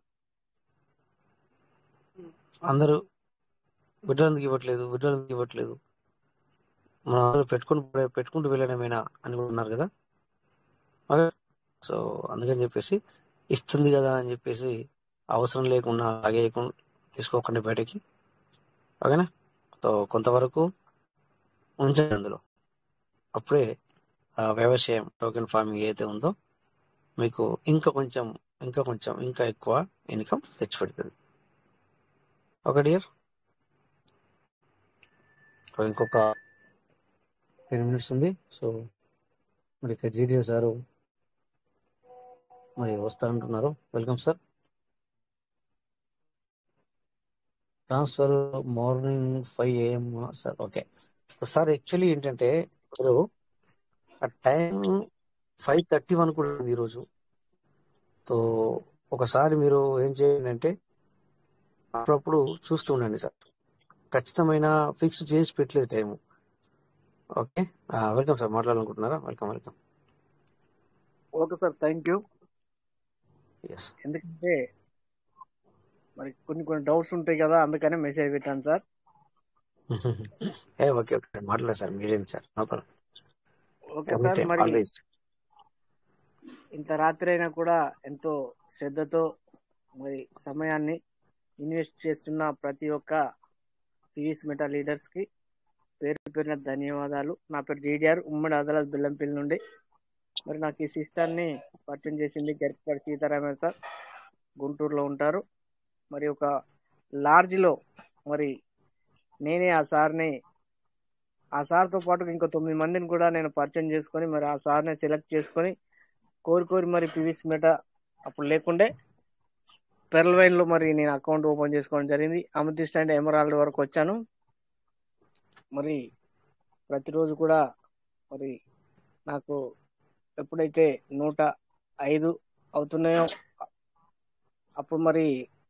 అందరూ విడ్రాల్ ఎందుకు ఇవ్వట్లేదు విడ్రాల్ ఎందుకు ఇవ్వట్లేదు మనం అందరూ పెట్టుకుని పెట్టుకుంటూ వెళ్ళడమేనా అని కూడా ఉన్నారు కదా ఓకే సో అందుకని చెప్పేసి ఇస్తుంది కదా అని చెప్పేసి అవసరం లేకుండా అలాగే తీసుకోకండి బయటకి ఓకేనా సో కొంతవరకు ఉంచండి అందులో అప్పుడే ఆ వ్యవసాయం టోకెన్ ఫార్మింగ్ ఏదైతే ఉందో మీకు ఇంకా కొంచెం ఇంకా కొంచెం ఇంకా ఎక్కువ ఇన్కమ్ తెచ్చిపెడుతుంది ఓకే డియర్ సో ఇంకొక టెన్ మినిట్స్ ఉంది సో మరి ఇక్కడ జీడియో సారు మరి వస్తారంటున్నారు welcome sir transfer morning five AM sir okay sir actually ఏంటంటే ఇప్పుడు ఆ టైం ఫైవ్ థర్టీ వన్ కూడా ఉంది ఈరోజు సో ఒకసారి మీరు ఏం చేయండి అంటే అప్పుడప్పుడు చూస్తూ ఉండండి సార్ ఖచ్చితమైన ఫిక్స్ చేసి పెట్టలేదు టైము ఓకే వెల్కమ్ సార్ మాట్లాడాలనుకుంటున్నారా welcome welcome okay sir thank you yes ఎందుకంటే మరి కొన్ని కొన్ని డౌట్స్ ఉంటాయి కదా అందుకనే మెసేజ్ పెట్టాను సార్ ఏ ఓకే ఓకే మాట్లాడారు సార్ మీరేం sir no problem okay every sir time మరి ఆల్వేస్ ఇంత రాత్రి అయినా కూడా ఎంతో శ్రద్ధతో మరి సమయాన్ని ఇన్వెస్ట్ చేస్తున్న ప్రతి ఒక్క పివిస్ మెటా లీడర్స్ కి పేరు పేరున ధన్యవాదాలు నా పేరు జీడిఆర్ ఉమ్మడి ఆదాలత్ బెల్లంపల్లి నుండి మరి నాకు ఈ సిస్టాన్ని పరిచయం చేసింది గరికపాటి సీతారామయ్య సార్ గుంటూరులో ఉంటారు మరి ఒక లార్జ్లో మరి నేనే ఆ సార్ని ఆ సార్తో పాటు ఇంకో తొమ్మిది మందిని కూడా నేను పరిచయం చేసుకొని మరి ఆ సార్ని సెలెక్ట్ చేసుకొని కోరి కోరి మరి పివిస్ మెట అప్పుడు లేకుండే పెరల్ వైన్ లో మరి నేను అకౌంట్ ఓపెన్ చేసుకోవడం జరిగింది అమతిస్ట్ అండ్ ఎమరాల్డ్ వరకు వచ్చాను మరి ప్రతిరోజు కూడా మరి నాకు ఎప్పుడైతే నూట ఐదు అవుతున్నాయో అప్పుడు మరి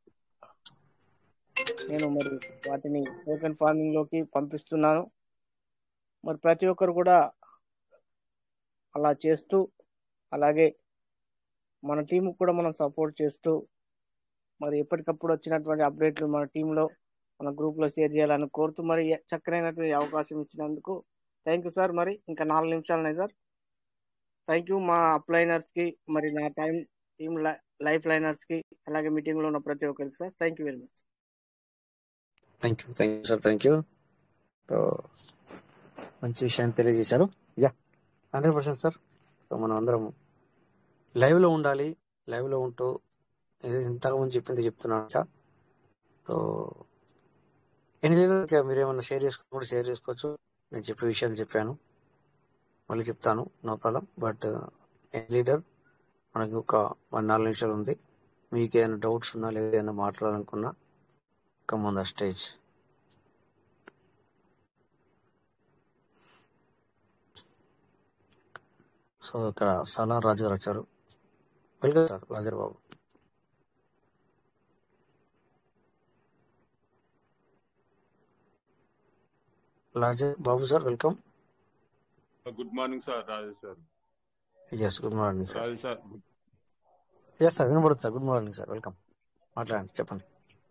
నేను మరి వాటిని టోకెన్ ఫార్మింగ్ లోకి పంపిస్తున్నాను మరి ప్రతి ఒక్కరు కూడా అలా చేస్తూ అలాగే మన టీం కూడా మనం సపోర్ట్ చేస్తూ మరి ఎప్పటికప్పుడు వచ్చినటువంటి అప్డేట్లు మన టీంలో మన గ్రూప్ లో షేర్ చేయాలని కోరుతూ మరి చక్కనైనటువంటి అవకాశం ఇచ్చినందుకు థ్యాంక్ యూ సార్ మరి ఇంకా నాలుగు నిమిషాలు ఉన్నాయి సార్ థ్యాంక్ యూ మా అప్లైనర్స్ కి మరి నా టైం టీమ్ లైఫ్ లైనర్స్ కి అలాగే మీటింగ్ లో ఉన్న ప్రతి ఒక్కరికి sir thank you very much thank you thank you sir thank you so మంచి విషయాన్ని తెలియజేశారు yeah hundred percent sir so మనం అందరం లైవ్ లో ఉండాలి లైవ్ లో ఉంటూ ఇది ఇంతకుముందు చెప్పింది చెప్తున్నాను సో ఎన్ని ఇంకా మీరు ఏమన్నా షేర్ చేసుకోకుండా షేర్ చేసుకోవచ్చు నేను చెప్పే విషయాలు చెప్పాను మళ్ళీ చెప్తాను నో ప్రాబ్లం బట్ లీడర్ మనకి ఒక వన్ నాలుగు నిమిషాలు ఉంది మీకు ఏమైనా డౌట్స్ ఉన్నా లేదా ఏమైనా మాట్లాడాలనుకున్నా come on the stage so ఇక్కడ సలార్ రాజు గారు వచ్చారు వెల్కమ్ సార్ రాజర్ Babu Lazar Babu sir welcome good morning sir Raju sir yes good morning sir Raju sir yes sir వినపడుతుంది sir good morning sir welcome మాట్లాడండి చెప్పండి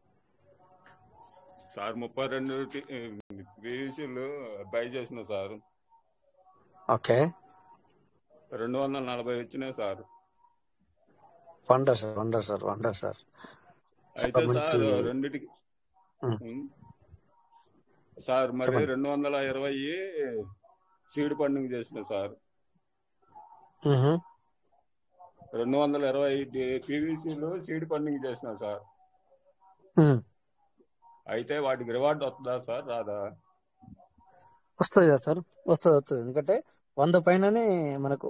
సార్ ముప్పై రెండు పీవీసీలు బై చేసిన సార్ ఓకే రెండు వందల నలభై వచ్చినాయి sir wonder sir wonder sir wonder sir చాలా అయితే మంచి సార్ రెండిటికి ఉమ్, ఉమ్, సార్ మరి చెప్పండి రెండు వందల ఇరవై సీడ్ ఫండింగ్ చేసిన సార్ మ్హూ. రెండు వందల ఇరవై పీవీసీలు సీడ్ ఫండింగ్ చేసిన సార్ ఉమ్. అయితే వాటికి రివార్డ్ వస్తుందా సార్ రాదా వస్తుంది కదా సార్ వస్తుంది వస్తుంది ఎందుకంటే వంద పైననే మనకు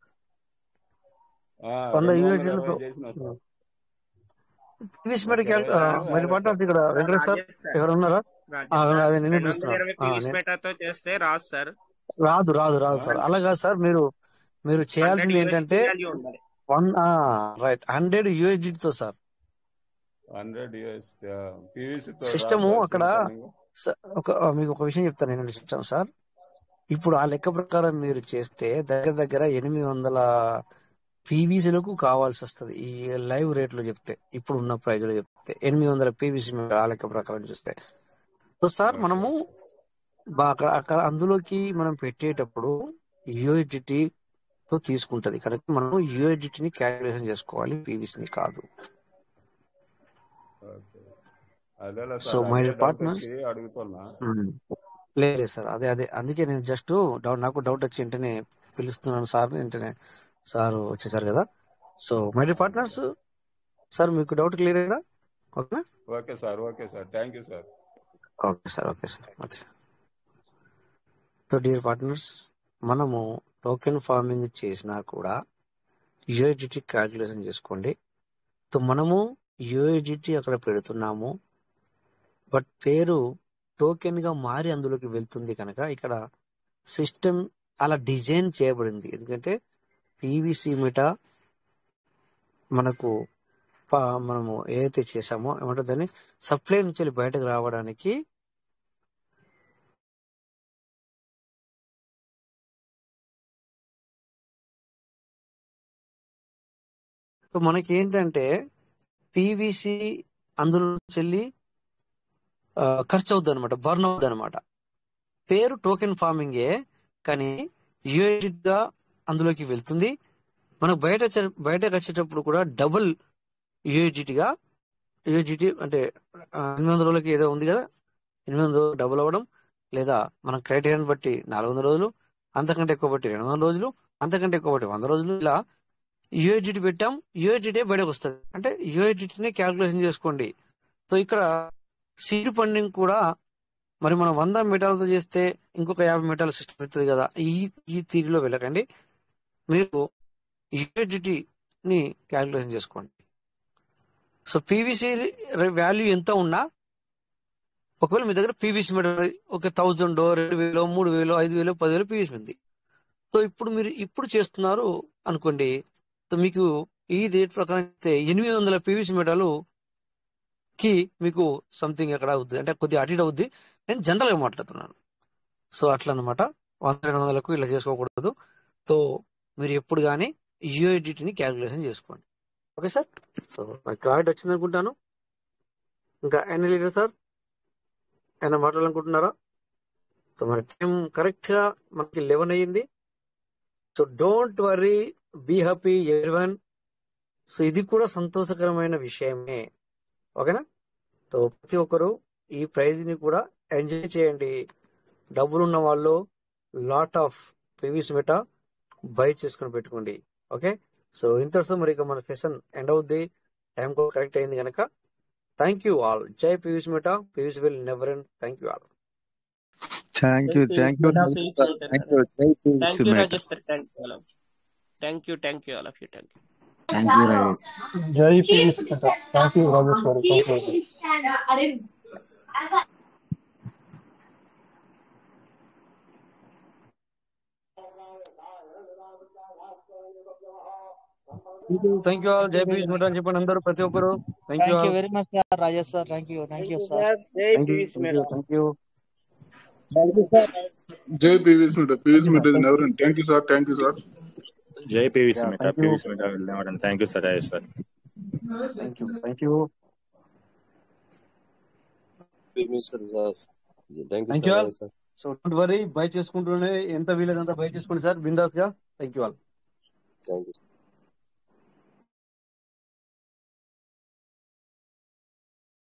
ఆ, వంద రెండు వందల యూఎస్డీ ఇరవై చేసిన సార్ పీవీసీ నాకు మెడికల్ ఇరవై సార్ మరి పార్ట్నర్స్ ఇక్కడ వెంకటేష్ సార్ రాజేష్ సార్ ఎవరు ఉన్నారా ఆ, రాజేష్ సార్ అదే నేను రెండు వందల పిలుస్తున్నా ఇరవై ఆ, పీవీస్ నేను- మెటాతో చేస్తే రాదు సార్ రాదు రాదు రాదు ఆ? సార్ అలా కాదు సార్ మీరు మీరు హండ్రెడ్ చేయాల్సింది యూఎస్డి ఏంటంటే వాల్యూ ఉండాలి వన్ రైట్ హండ్రెడ్ యూఎస్డి తో సార్ హండ్రెడ్ ఇయర్స్ పీవీసీ తో రాదు సిస్టమ్ సార్ అక్కడ సీడ్ ఫండింగ్ స- ఒక మీకు ఒక విషయం చెప్తాను నేను సిస్టమ్ సార్ ఇప్పుడు ఆ లెక్క ప్రకారం మీరు చేస్తే దగ్గర దగ్గర ఎనిమిది వందల పీవీసీలకు కావాల్సి వస్తుంది ఈ లైవ్ రేట్లో చెప్తే ఇప్పుడు ఉన్న ప్రైజ్ లో చెప్తే ఎనిమిది వందల పీవీసీ ఆ లెక్క ప్రకారం చూస్తే సో సార్ ఓకే మనము బా- అక్కడ అక్కడ అందులోకి మనం పెట్టేటప్పుడు యూఎడ్జిటి తో తీసుకుంటది కనుక మనం యూఎడ్జిటి ని క్యాలిక్యులేషన్ చేసుకోవాలి పీవీసీ ని కాదు ఓకే అదేలే సో సార్ మై అదే డౌట్ పార్ట్నర్స్ వచ్చి అడుగుతున్నా లేదు లేదు సార్ అదే అదే అందుకే నేను జస్ట్ డౌట్ నాకు డౌట్ వచ్చి వెంటనే పిలుస్తున్నాను సార్ వెంటనే సార్ వచ్చేసారు కదా సో మై పార్ట్నర్స్ సార్ మీకు డౌట్ క్లియర్ కదా ఓకేనా okay sir okay sir thank you sir okay sir okay sir okay so dear partners మనము టోకెన్ ఫార్మింగ్ చేసినా కూడా యూఏజిటి క్యాల్కులేషన్ చేసుకోండి సో మనము యూఏజిటి అక్కడ పెడుతున్నాము బట్ పేరు టోకెన్ గా మారి అందులోకి వెళ్తుంది కనుక ఇక్కడ సిస్టమ్ అలా డిజైన్ చేయబడింది ఎందుకంటే పీవీసీ మీట మనకు ప- మనము ఏదైతే చేసామో ఏమంటారు దాన్ని సప్లై నుంచి వెళ్ళి బయటకు రావడానికి సో మనకి ఏంటంటే పీవీసీ అందులో నుంచి వెళ్ళి ఆ, ఖర్చు అవుద్ది అనమాట బర్న్ అవుద్ది అనమాట పేరు టోకెన్ ఫార్మింగే కానీ యూఎజిట్ గా అందులోకి వెళ్తుంది మనకు బయట వచ్చే- బయటకు వచ్చేటప్పుడు కూడా డబుల్ యూఎజిట్ గా యూఎజిటి అంటే ఆ, ఎనిమిది వందల రోజులకి ఏదో ఉంది కదా ఎనిమిది వందల రోజులు డబుల్ అవ్వడం లేదా మన క్రైటీరియాని బట్టి నాలుగు వందల రోజులు అంతకంటే ఎక్కువ బట్టి రెండు వందల రోజులు అంతకంటే ఎక్కువ బట్టి వంద రోజులు ఇలా యూఎజిటి పెట్టాం యూఎజిటే బయటకు వస్తుంది అంటే యూఎజిటిని క్యాల్కులేషన్ చేసుకోండి సో ఇక్కడ సీడ్ ఫండింగ్ కూడా మరి మనం వంద మీటర్లతో చేస్తే ఇంకొక యాభై మీటర్ల సిస్టమ్ అవుతుంది కదా ఈ ఈ తీరులో వెళ్ళకండి మీరు యూఎజిటి ని క్యాల్కులేషన్ చేసుకోండి సో పీవీసీ వాల్యూ ఎంత ఉన్నా ఒకవేళ మీ దగ్గర పీవీసీ మీటర్ ఒక థౌజండ్ రెండు వేలు మూడు వేలు ఐదు వేలు పదివేలు పీవీసీ ఉంది సో ఇప్పుడు మీరు ఇప్పుడు చేస్తున్నారు అనుకోండి సో మీకు ఈ రేట్ ప్రకారం అయితే ఎనిమిది వందల పీవీసీ మీటర్లు కి మీకు సంథింగ్ ఎక్కడ అవుతుంది అంటే కొద్దిగా అటు ఇటు అవుద్ది నేను జనరల్ గా మాట్లాడుతున్నాను సో అట్లా అనమాట వంద రెండు వందలకు ఇలా చేసుకోకూడదు సో మీరు ఎప్పుడు కానీ యూఐడిటిని క్యాలిక్యులేషన్ చేసుకోండి ఓకే సార్ సో క్లారిటీ వచ్చింది అనుకుంటాను ఇంకా ఎన్ని లీటర్ సార్ ఏమైనా మాట్లాడాలనుకుంటున్నారా సో మరి టైం కరెక్ట్ గా మనకి లెవెన్ అయ్యింది so don't worry be happy everyone so ఇది కూడా సంతోషకరమైన విషయమే ఓకేనా సో ప్రతి ఒక్కరు ఈ ప్రైజ్ ని కూడా ఎంజాయ్ చేయండి డబ్బులు ఉన్న వాళ్ళు lot of PVS Meta buy చేసుకుని పెట్టుకోండి ఓకే సో ఇంతటితో మరి ఇక మన సెషన్ ఎండ్ అవుద్ది టైం కూడా కరెక్ట్ అయింది కనుక థ్యాంక్ యూ ఆల్ జై Piyush Mehta Piyush will never end thank you all thank జై you Piyush thank you Mehta Rajesh Piyush sir Mehta thank you thank you Rajesh sir thank you thank you all of you thank you thank you Rajesh జై పీవీస్ థ్యాంక్ యూ రాజేష్ గారు thank you thank you all జై పీయూష్ మెటా అని చెప్పండి అందరూ ప్రతి ఒక్కరు thank you thank you all very much sir Rajesh sir thank you thank you sir జై thank you Piyush thank you Mehta thank you thank you sir జై PVS Meta PVS Meta is never thank you sir thank you sir జై PVC yeah Meta thank you PVC Meta thank you sir Rajesh sir thank you thank you thank you thank you sir all sir so don't worry buy చేసుకుంటూనే ఎంత వీలైనంత బై చేసుకోండి సార్ బిందాస్ గా thank you all thank you